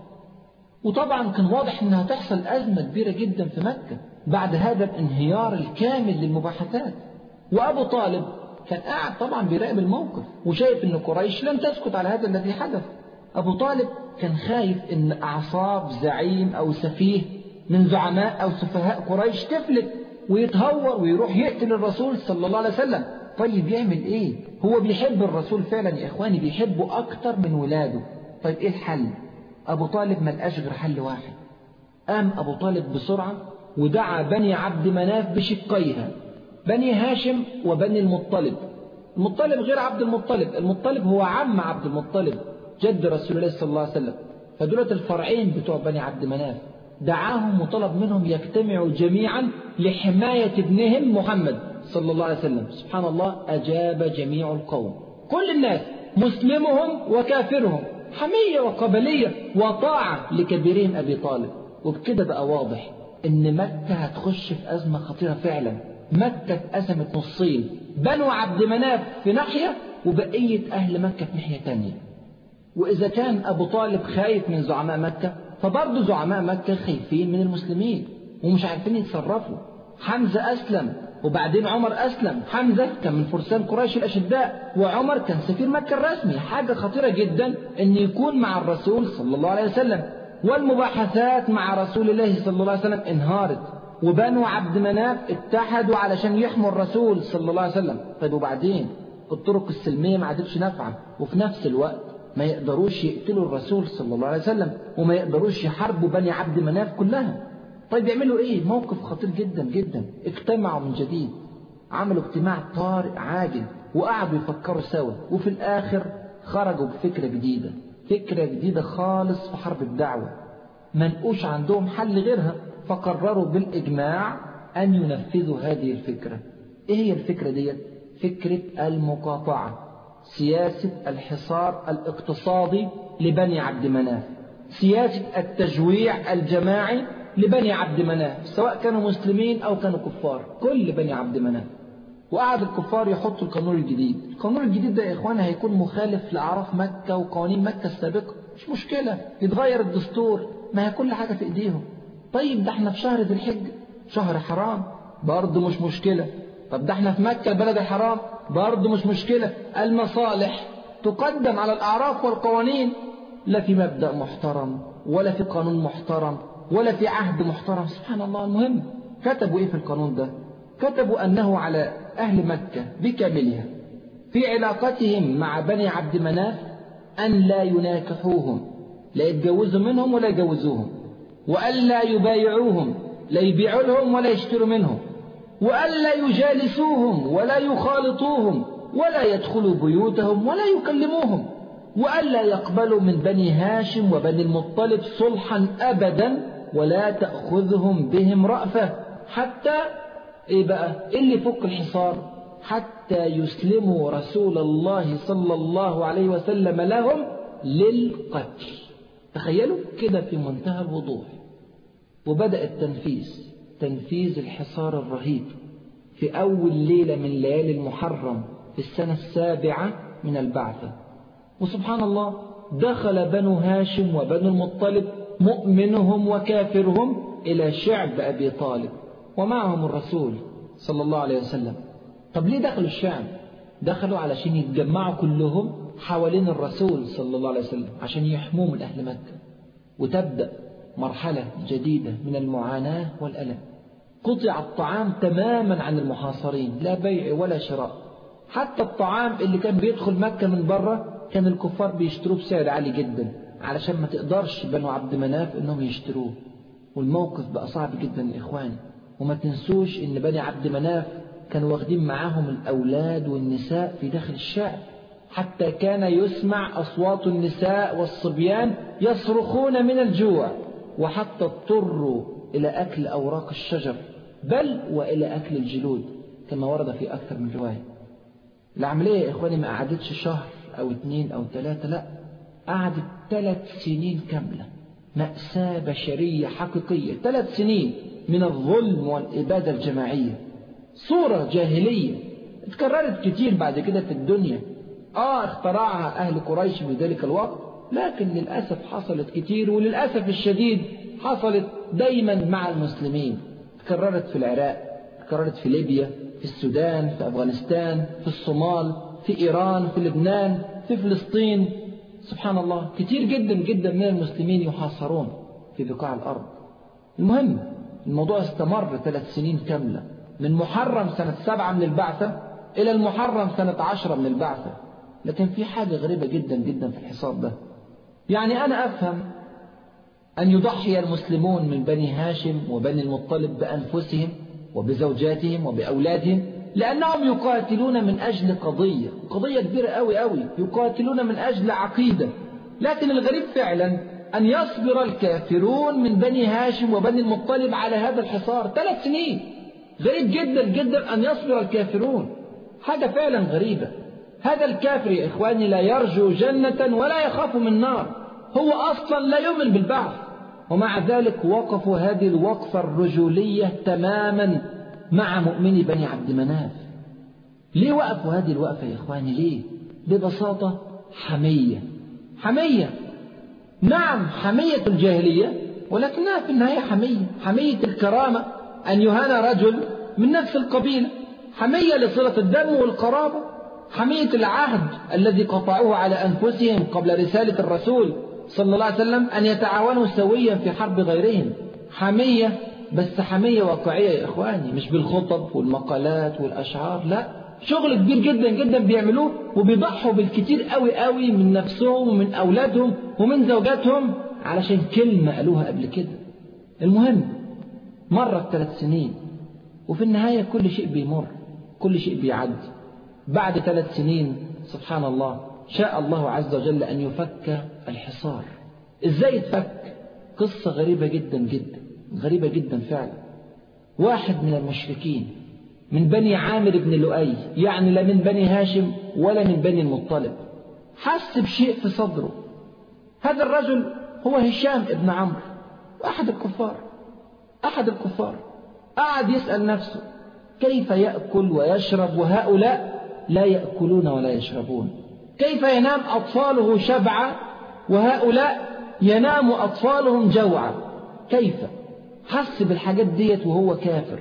وطبعا كان واضح انها تحصل ازمه كبيره جدا في مكه بعد هذا الانهيار الكامل للمباحثات وابو طالب كان قاعد طبعا بيراقب الموقف وشايف ان قريش لن تسكت على هذا الذي حدث ابو طالب كان خايف ان اعصاب زعيم او سفيه من زعماء او سفهاء قريش تفلت ويتهور ويروح يقتل الرسول صلى الله عليه وسلم طيب يعمل ايه هو بيحب الرسول فعلا يا اخواني بيحبه اكتر من ولاده طيب ايه الحل ابو طالب ما لقاش غير حل واحد قام ابو طالب بسرعه ودعا بني عبد مناف بشقيها بني هاشم وبني المطلب المطلب غير عبد المطلب المطلب هو عم عبد المطلب جد رسول الله صلى الله عليه وسلم فدولة الفرعين بتوع بني عبد مناف دعاهم وطلب منهم يجتمعوا جميعا لحماية ابنهم محمد صلى الله عليه وسلم سبحان الله أجاب جميع القوم كل الناس مسلمهم وكافرهم حمية وقبلية وطاعة لكبيرهم أبي طالب وبكده بقى واضح إن مكة هتخش في أزمة خطيرة فعلا مكة اتقسمت نصين بنو عبد مناف في ناحية وبقية أهل مكة في ناحية تانية وإذا كان أبو طالب خايف من زعماء مكة فبرضه زعماء مكة خايفين من المسلمين ومش عارفين يتصرفوا حمزة أسلم وبعدين عمر أسلم حمزة كان من فرسان قريش الأشداء وعمر كان سفير مكة الرسمي حاجة خطيرة جدا أن يكون مع الرسول صلى الله عليه وسلم والمباحثات مع رسول الله صلى الله عليه وسلم انهارت وبنو عبد مناف اتحدوا علشان يحموا الرسول صلى الله عليه وسلم طيب وبعدين الطرق السلمية ما عادتش نافعة وفي نفس الوقت ما يقدروش يقتلوا الرسول صلى الله عليه وسلم وما يقدروش يحاربوا بني عبد مناف كلها طيب يعملوا ايه موقف خطير جدا جدا اجتمعوا من جديد عملوا اجتماع طارئ عاجل وقعدوا يفكروا سوا وفي الاخر خرجوا بفكرة جديدة فكرة جديدة خالص في حرب الدعوة منقوش عندهم حل غيرها فقرروا بالإجماع أن ينفذوا هذه الفكرة إيه هي الفكرة دي؟ فكرة المقاطعة سياسة الحصار الاقتصادي لبني عبد مناف سياسة التجويع الجماعي لبني عبد مناف سواء كانوا مسلمين أو كانوا كفار كل بني عبد مناف وقعد الكفار يحطوا القانون الجديد القانون الجديد ده يا إخوانا هيكون مخالف لأعراف مكة وقوانين مكة السابقة مش مشكلة يتغير الدستور ما هي كل حاجة في إيديهم طيب ده احنا في شهر ذي الحجة شهر حرام برضه مش مشكلة طب ده احنا في مكة البلد الحرام برضه مش مشكلة المصالح تقدم على الأعراف والقوانين لا في مبدأ محترم ولا في قانون محترم ولا في عهد محترم سبحان الله المهم كتبوا ايه في القانون ده كتبوا أنه على أهل مكة بكاملها في علاقتهم مع بني عبد مناف أن لا يناكحوهم لا يتجوزوا منهم ولا يجوزوهم وألا يبايعوهم لا يبيعوا لهم ولا يشتروا منهم وألا يجالسوهم ولا يخالطوهم ولا يدخلوا بيوتهم ولا يكلموهم وألا يقبلوا من بني هاشم وبني المطلب صلحا أبدا ولا تأخذهم بهم رأفة حتى إيه بقى إيه اللي فك الحصار حتى يسلموا رسول الله صلى الله عليه وسلم لهم للقتل تخيلوا كده في منتهى الوضوح وبدأ التنفيذ تنفيذ الحصار الرهيب في أول ليلة من ليالي المحرم في السنة السابعة من البعثة وسبحان الله دخل بنو هاشم وبنو المطلب مؤمنهم وكافرهم إلى شعب أبي طالب ومعهم الرسول صلى الله عليه وسلم طب ليه دخلوا الشعب دخلوا علشان يتجمعوا كلهم حوالين الرسول صلى الله عليه وسلم عشان يحموه من أهل مكة وتبدأ مرحلة جديدة من المعاناة والألم قطع الطعام تماما عن المحاصرين لا بيع ولا شراء حتى الطعام اللي كان بيدخل مكة من بره كان الكفار بيشتروه بسعر عالي جدا علشان ما تقدرش بنو عبد مناف انهم يشتروه والموقف بقى صعب جدا يا اخواني وما تنسوش ان بني عبد مناف كانوا واخدين معاهم الاولاد والنساء في داخل الشعب حتى كان يسمع اصوات النساء والصبيان يصرخون من الجوع وحتى اضطروا إلى أكل أوراق الشجر بل وإلى أكل الجلود كما ورد في أكثر من رواية العملية يا إخواني ما قعدتش شهر أو اثنين أو ثلاثة لا قعدت ثلاث سنين كاملة مأساة بشرية حقيقية ثلاث سنين من الظلم والإبادة الجماعية صورة جاهلية اتكررت كتير بعد كده في الدنيا آه اخترعها أهل قريش في ذلك الوقت لكن للأسف حصلت كتير وللأسف الشديد حصلت دايما مع المسلمين تكررت في العراق تكررت في ليبيا في السودان في أفغانستان في الصومال في إيران في لبنان في فلسطين سبحان الله كتير جدا جدا من المسلمين يحاصرون في بقاع الأرض المهم الموضوع استمر ثلاث سنين كاملة من محرم سنة سبعة من البعثة إلى المحرم سنة عشرة من البعثة لكن في حاجة غريبة جدا جدا في الحساب ده يعني أنا أفهم أن يضحي المسلمون من بني هاشم وبني المطلب بأنفسهم وبزوجاتهم وبأولادهم لأنهم يقاتلون من أجل قضية قضية كبيرة أوي أوي يقاتلون من أجل عقيدة لكن الغريب فعلا أن يصبر الكافرون من بني هاشم وبني المطلب على هذا الحصار ثلاث سنين غريب جدا جدا أن يصبر الكافرون حاجة فعلا غريبة هذا الكافر يا إخواني لا يرجو جنة ولا يخاف من نار هو أصلا لا يؤمن بالبعث ومع ذلك وقفوا هذه الوقفة الرجولية تماما مع مؤمني بني عبد مناف ليه وقفوا هذه الوقفة يا إخواني ليه ببساطة حمية حمية نعم حمية الجاهلية ولكنها في النهاية حمية حمية الكرامة أن يهان رجل من نفس القبيلة حمية لصلة الدم والقرابة حمية العهد الذي قطعوه على أنفسهم قبل رسالة الرسول صلى الله عليه وسلم أن يتعاونوا سويا في حرب غيرهم حمية بس حمية واقعية يا إخواني مش بالخطب والمقالات والأشعار لا شغل كبير جدا جدا بيعملوه وبيضحوا بالكتير قوي قوي من نفسهم ومن أولادهم ومن زوجاتهم علشان كلمة قالوها قبل كده المهم مرت ثلاث سنين وفي النهاية كل شيء بيمر كل شيء بيعدي بعد ثلاث سنين سبحان الله شاء الله عز وجل أن يفك الحصار إزاي يتفك قصة غريبة جدا جدا غريبة جدا فعلا واحد من المشركين من بني عامر بن لؤي يعني لا من بني هاشم ولا من بني المطلب حس بشيء في صدره هذا الرجل هو هشام ابن عمرو أحد الكفار أحد الكفار قعد يسأل نفسه كيف يأكل ويشرب وهؤلاء لا يأكلون ولا يشربون كيف ينام أطفاله شبعا وهؤلاء ينام أطفالهم جوعا كيف حس بالحاجات ديت وهو كافر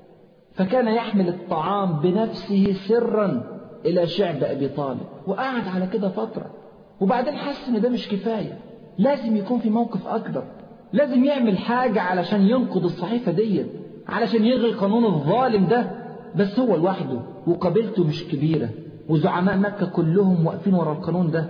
فكان يحمل الطعام بنفسه سرا إلى شعب أبي طالب وقعد على كده فترة وبعدين حس إن ده مش كفاية لازم يكون في موقف أكبر لازم يعمل حاجة علشان ينقض الصحيفة ديت علشان يلغي القانون الظالم ده بس هو لوحده وقبيلته مش كبيرة وزعماء مكة كلهم واقفين ورا القانون ده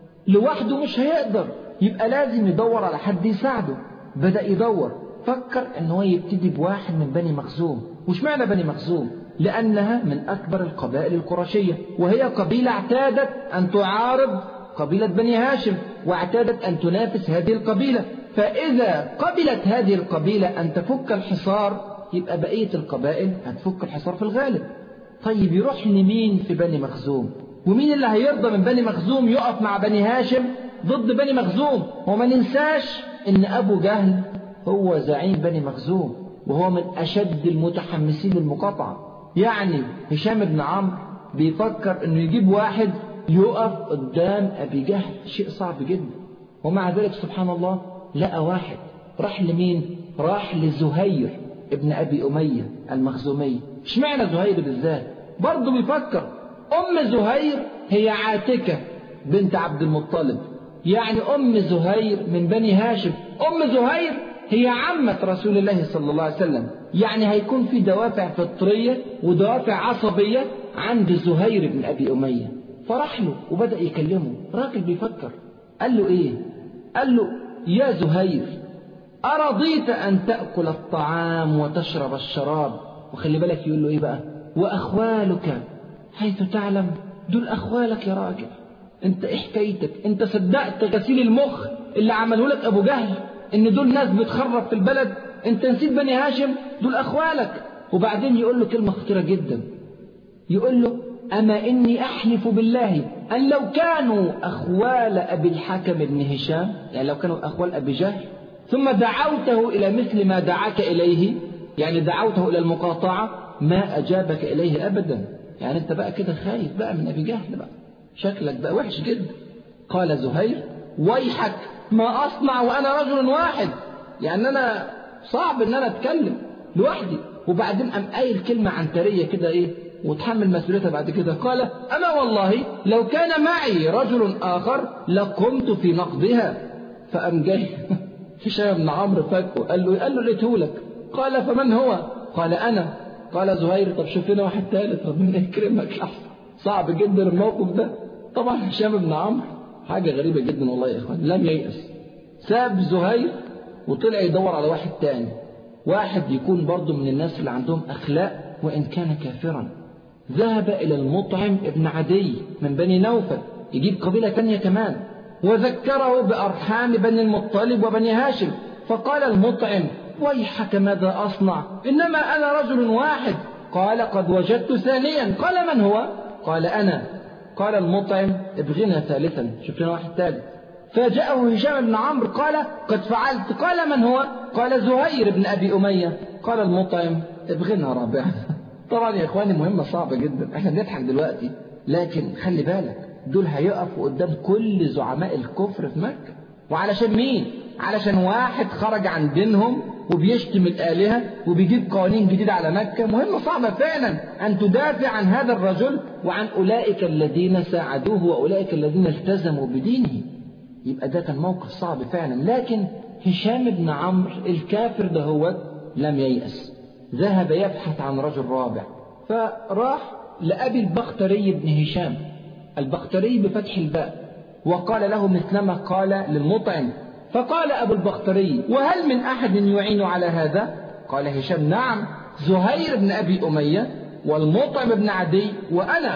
لوحده مش هيقدر يبقى لازم يدور على حد يساعده بدأ يدور فكر ان هو يبتدي بواحد من بني مخزوم وش معنى بني مخزوم لأنها من أكبر القبائل القرشية وهي قبيلة اعتادت أن تعارض قبيلة بني هاشم واعتادت أن تنافس هذه القبيلة فإذا قبلت هذه القبيلة أن تفك الحصار يبقى بقية القبائل هتفك الحصار في الغالب طيب يروح لمين في بني مخزوم ومين اللي هيرضى من بني مخزوم يقف مع بني هاشم ضد بني مخزوم وما ننساش ان ابو جهل هو زعيم بني مخزوم وهو من اشد المتحمسين للمقاطعة يعني هشام بن عمرو بيفكر انه يجيب واحد يقف قدام ابي جهل شيء صعب جدا ومع ذلك سبحان الله لقى واحد راح لمين راح لزهير ابن ابي اميه المخزومي اشمعنى زهير بالذات برضه بيفكر ام زهير هي عاتكه بنت عبد المطلب يعني ام زهير من بني هاشم ام زهير هي عمة رسول الله صلى الله عليه وسلم يعني هيكون في دوافع فطرية ودوافع عصبية عند زهير بن أبي أمية فراح له وبدأ يكلمه راجل بيفكر قال له إيه قال له يا زهير أرضيت أن تأكل الطعام وتشرب الشراب وخلي بالك يقول له إيه بقى وأخوالك حيث تعلم دول أخوالك يا راجل أنت إيه حكايتك أنت صدقت غسيل المخ اللي عمله لك أبو جهل إن دول ناس بتخرب في البلد انت نسيت بني هاشم دول اخوالك وبعدين يقول له كلمة خطيرة جدا يقول له أما إني أحلف بالله أن لو كانوا أخوال أبي الحكم بن هشام يعني لو كانوا أخوال أبي جهل ثم دعوته إلى مثل ما دعاك إليه يعني دعوته إلى المقاطعة ما أجابك إليه أبدا يعني أنت بقى كده خايف بقى من أبي جهل بقى شكلك بقى وحش جدا قال زهير ويحك ما أصنع وأنا رجل واحد يعني أنا صعب إن أنا أتكلم لوحدي وبعدين قام قايل كلمة عنترية كده إيه وتحمل مسؤوليتها بعد كده قال أنا والله لو كان معي رجل آخر لقمت في نقضها فقام جاي هشام بن عمرو فاكه قال له قال له لقيته لك قال فمن هو قال أنا قال زهير طب شوف لنا واحد ثالث ربنا يكرمك أحسن صعب جدا الموقف ده طبعا هشام بن عمرو حاجة غريبة جدا والله يا إخوان لم ييأس ساب زهير وطلع يدور على واحد تاني واحد يكون برضه من الناس اللي عندهم أخلاق وإن كان كافرا ذهب إلى المطعم ابن عدي من بني نوفل يجيب قبيلة تانية كمان وذكره بأرحام بني المطلب وبني هاشم فقال المطعم ويحك ماذا أصنع إنما أنا رجل واحد قال قد وجدت ثانيا قال من هو قال أنا قال المطعم ابغنا ثالثا شوف لنا واحد ثالث فجاءه هشام بن عمرو قال قد فعلت قال من هو قال زهير بن أبي أمية قال المطعم ابغنا رابعا طبعا يا إخواني مهمة صعبة جدا احنا بنضحك دلوقتي لكن خلي بالك دول هيقفوا قدام كل زعماء الكفر في مكة وعلشان مين علشان واحد خرج عن دينهم وبيشتم الآلهة وبيجيب قوانين جديدة على مكة مهمة صعبة فعلا أن تدافع عن هذا الرجل وعن أولئك الذين ساعدوه وأولئك الذين التزموا بدينه يبقى ده كان موقف صعب فعلا لكن هشام بن عمرو الكافر ده هو لم ييأس ذهب يبحث عن رجل رابع فراح لأبي البختري بن هشام البختري بفتح الباء وقال له مثلما قال للمطعم فقال أبو البختري وهل من أحد يعين على هذا قال هشام نعم زهير بن أبي أمية والمطعم بن عدي وأنا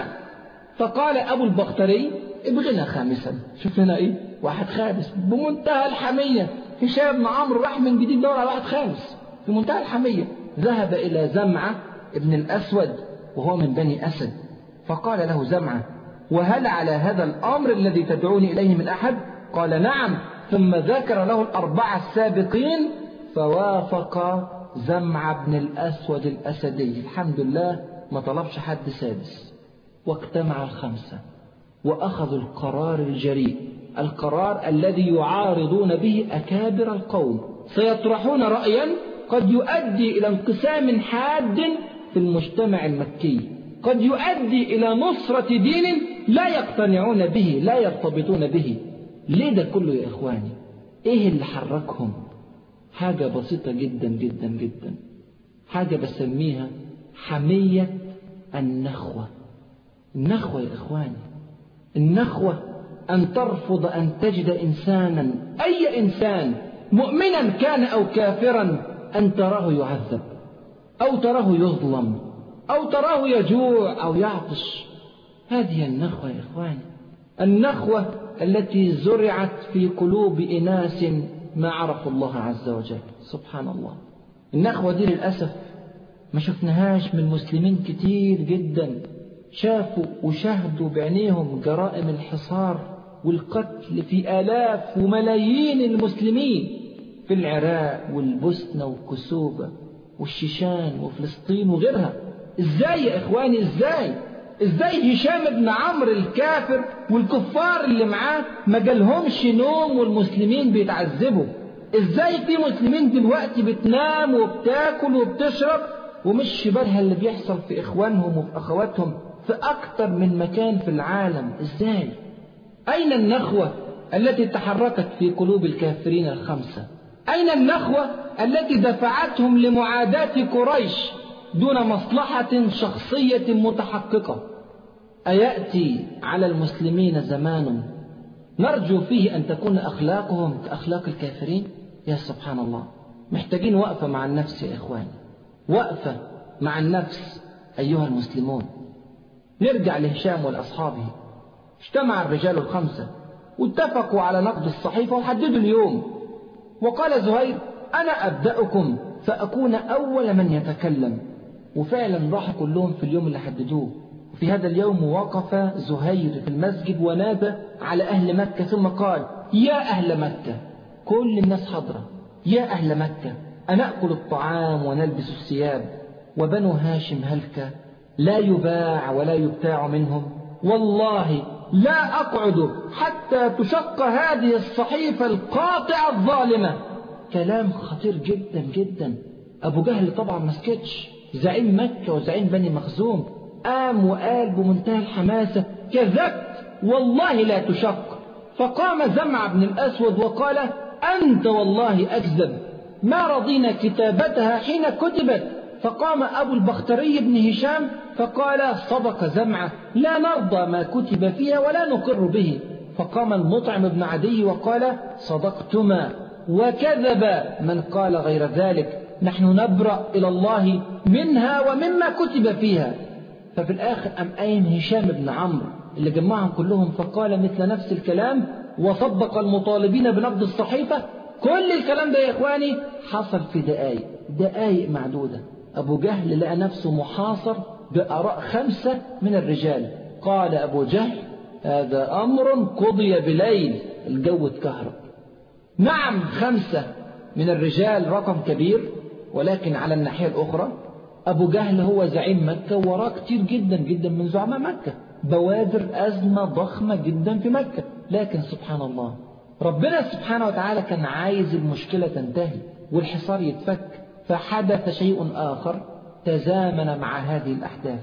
فقال أبو البختري ابغنا خامسا شوف هنا إيه واحد خامس بمنتهى الحمية هشام بن عمرو راح من جديد دور على واحد خامس في منتهى الحمية ذهب إلى زمعة ابن الأسود وهو من بني أسد فقال له زمعة وهل على هذا الأمر الذي تدعوني إليه من أحد قال نعم ثم ذكر له الأربعة السابقين فوافق زمع بن الأسود الأسدي الحمد لله ما طلبش حد سادس واجتمع الخمسة وأخذوا القرار الجريء القرار الذي يعارضون به أكابر القوم سيطرحون رأيا قد يؤدي إلى انقسام حاد في المجتمع المكي قد يؤدي إلى نصرة دين لا يقتنعون به لا يرتبطون به ليه ده كله يا إخواني إيه اللي حركهم حاجة بسيطة جدا جدا جدا حاجة بسميها حمية النخوة النخوة يا إخواني النخوة أن ترفض أن تجد إنسانا أي إنسان مؤمنا كان أو كافرا أن تراه يعذب أو تراه يظلم أو تراه يجوع أو يعطش هذه النخوة يا إخواني النخوة التي زرعت في قلوب إناس ما عرفوا الله عز وجل سبحان الله النخوة دي للأسف ما شفناهاش من مسلمين كتير جدا شافوا وشاهدوا بعينيهم جرائم الحصار والقتل في آلاف وملايين المسلمين في العراق والبوسنة والكسوبة والشيشان وفلسطين وغيرها ازاي يا اخواني ازاي ازاي هشام بن عمرو الكافر والكفار اللي معاه ما جالهمش نوم والمسلمين بيتعذبوا ازاي في مسلمين دلوقتي بتنام وبتاكل وبتشرب ومش بالها اللي بيحصل في اخوانهم وفي اخواتهم في اكتر من مكان في العالم ازاي اين النخوة التي تحركت في قلوب الكافرين الخمسة اين النخوة التي دفعتهم لمعاداة قريش دون مصلحة شخصية متحققة أيأتي على المسلمين زمان نرجو فيه أن تكون أخلاقهم كأخلاق الكافرين يا سبحان الله محتاجين وقفة مع النفس يا إخواني وقفة مع النفس أيها المسلمون نرجع لهشام والأصحابه اجتمع الرجال الخمسة واتفقوا على نقد الصحيفة وحددوا اليوم وقال زهير أنا أبدأكم فأكون أول من يتكلم وفعلا راحوا كلهم في اليوم اللي حددوه في هذا اليوم وقف زهير في المسجد ونادى على أهل مكة ثم قال يا أهل مكة كل الناس حضرة يا أهل مكة أنأكل الطعام ونلبس الثياب وبنو هاشم هلك لا يباع ولا يبتاع منهم والله لا أقعد حتى تشق هذه الصحيفة القاطعة الظالمة كلام خطير جدا جدا أبو جهل طبعا ما سكتش زعيم مكة وزعيم بني مخزوم قام وقال بمنتهى الحماسة كذبت والله لا تشق فقام زمع بن الأسود وقال أنت والله أكذب ما رضينا كتابتها حين كتبت فقام أبو البختري بن هشام فقال صدق زمعة لا نرضى ما كتب فيها ولا نقر به فقام المطعم بن عدي وقال صدقتما وكذب من قال غير ذلك نحن نبرأ إلى الله منها ومما كتب فيها ففي الآخر أم أين هشام بن عمرو اللي جمعهم كلهم فقال مثل نفس الكلام وصدق المطالبين بنقد الصحيفة كل الكلام ده يا إخواني حصل في دقايق دقايق معدودة أبو جهل لقى نفسه محاصر بآراء خمسة من الرجال قال أبو جهل هذا أمر قضي بليل الجو اتكهرب نعم خمسة من الرجال رقم كبير ولكن على الناحية الأخرى أبو جهل هو زعيم مكة وراه كتير جدا جدا من زعماء مكة بوادر أزمة ضخمة جدا في مكة لكن سبحان الله ربنا سبحانه وتعالى كان عايز المشكلة تنتهي والحصار يتفك فحدث شيء آخر تزامن مع هذه الأحداث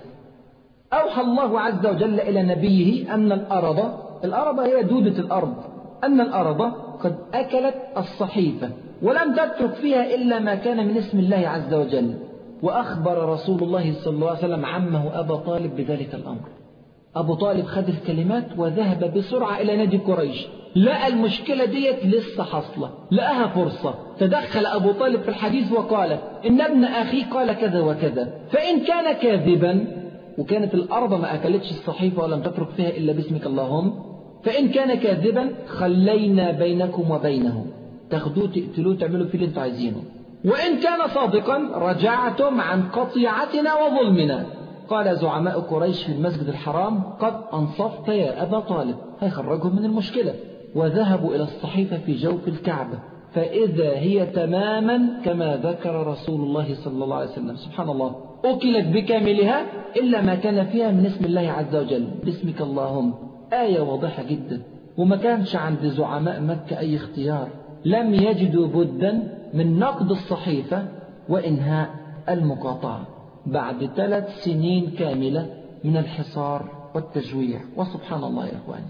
أوحى الله عز وجل إلى نبيه أن الأرض الأرض هي دودة الأرض أن الأرض قد أكلت الصحيفة ولم تترك فيها إلا ما كان من اسم الله عز وجل وأخبر رسول الله صلى الله عليه وسلم عمه أبا طالب بذلك الأمر أبو طالب خد الكلمات وذهب بسرعة إلى نادي قريش لقى المشكلة ديت لسه حاصلة لقاها فرصة تدخل أبو طالب في الحديث وقال إن ابن أخي قال كذا وكذا فإن كان كاذبا وكانت الأرض ما أكلتش الصحيفة ولم تترك فيها إلا باسمك اللهم فإن كان كاذبا خلينا بينكم وبينه تاخدوه تقتلوه تعملوا فيه اللي انتوا عايزينه وإن كان صادقا رجعتم عن قطيعتنا وظلمنا قال زعماء قريش في المسجد الحرام قد أنصفت يا أبا طالب هيخرجهم من المشكلة وذهبوا إلى الصحيفة في جوف الكعبة فإذا هي تماما كما ذكر رسول الله صلى الله عليه وسلم سبحان الله أكلت بكاملها إلا ما كان فيها من اسم الله عز وجل باسمك اللهم آية واضحة جدا وما كانش عند زعماء مكة أي اختيار لم يجدوا بدا من نقد الصحيفة وإنهاء المقاطعة بعد ثلاث سنين كاملة من الحصار والتجويع وسبحان الله يا إخواني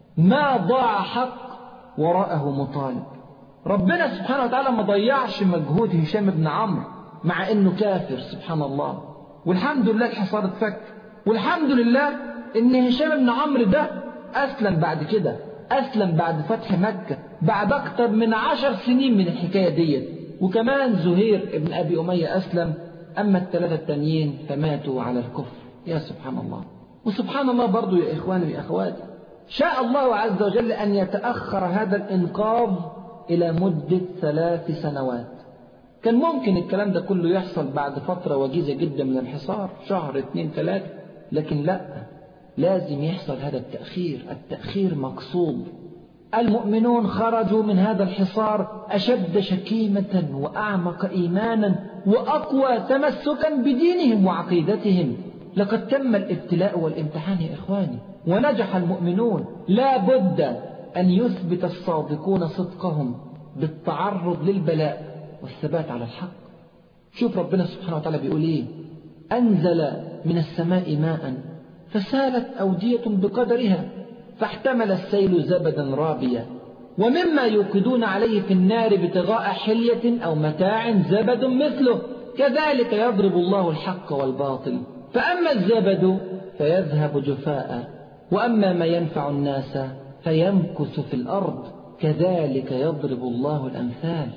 ما ضاع حق وراءه مطالب ربنا سبحانه وتعالى ما ضيعش مجهود هشام بن عمرو مع انه كافر سبحان الله والحمد لله الحصار اتفك والحمد لله ان هشام بن عمرو ده اسلم بعد كده اسلم بعد فتح مكة بعد اكتر من عشر سنين من الحكاية ديت وكمان زهير ابن ابي امية اسلم اما الثلاثة التانيين فماتوا على الكفر يا سبحان الله وسبحان الله برضو يا اخواني يا اخواتي شاء الله عز وجل أن يتأخر هذا الإنقاذ إلى مدة ثلاث سنوات كان ممكن الكلام ده كله يحصل بعد فترة وجيزة جدا من الحصار شهر اثنين ثلاثة لكن لا لازم يحصل هذا التأخير التأخير مقصود المؤمنون خرجوا من هذا الحصار أشد شكيمة وأعمق إيمانا وأقوى تمسكا بدينهم وعقيدتهم لقد تم الابتلاء والامتحان يا إخواني ونجح المؤمنون لا بد أن يثبت الصادقون صدقهم بالتعرض للبلاء والثبات على الحق شوف ربنا سبحانه وتعالى بيقول إيه أنزل من السماء ماء فسالت أودية بقدرها فاحتمل السيل زبدا رابيا ومما يوقدون عليه في النار ابتغاء حلية أو متاع زبد مثله كذلك يضرب الله الحق والباطل فأما الزبد فيذهب جفاء وأما ما ينفع الناس فيمكث في الأرض كذلك يضرب الله الأمثال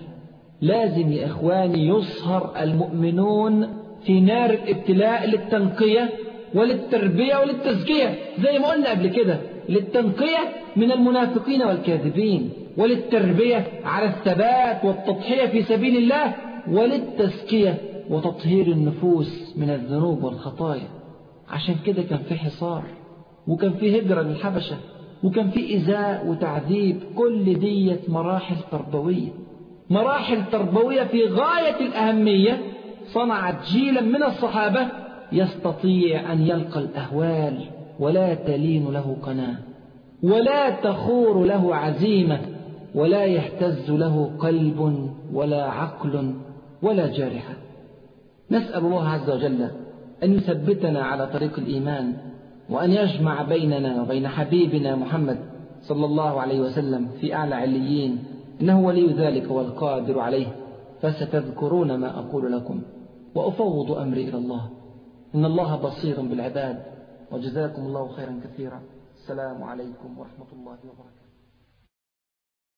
لازم يا إخواني يصهر المؤمنون في نار الابتلاء للتنقية وللتربية وللتزكية زي ما قلنا قبل كده للتنقية من المنافقين والكاذبين وللتربية على الثبات والتضحية في سبيل الله وللتزكية وتطهير النفوس من الذنوب والخطايا عشان كده كان في حصار وكان في هجرة للحبشة وكان في إزاء وتعذيب كل دية مراحل تربوية مراحل تربوية في غاية الأهمية صنعت جيلا من الصحابة يستطيع أن يلقى الأهوال ولا تلين له قناة ولا تخور له عزيمة ولا يهتز له قلب ولا عقل ولا جارحة نسأل الله عز وجل أن يثبتنا على طريق الإيمان وأن يجمع بيننا وبين حبيبنا محمد صلى الله عليه وسلم في أعلى عليين إنه ولي ذلك والقادر عليه فستذكرون ما أقول لكم وأفوض أمري إلى الله إن الله بصير بالعباد وجزاكم الله خيرا كثيرا السلام عليكم ورحمة الله وبركاته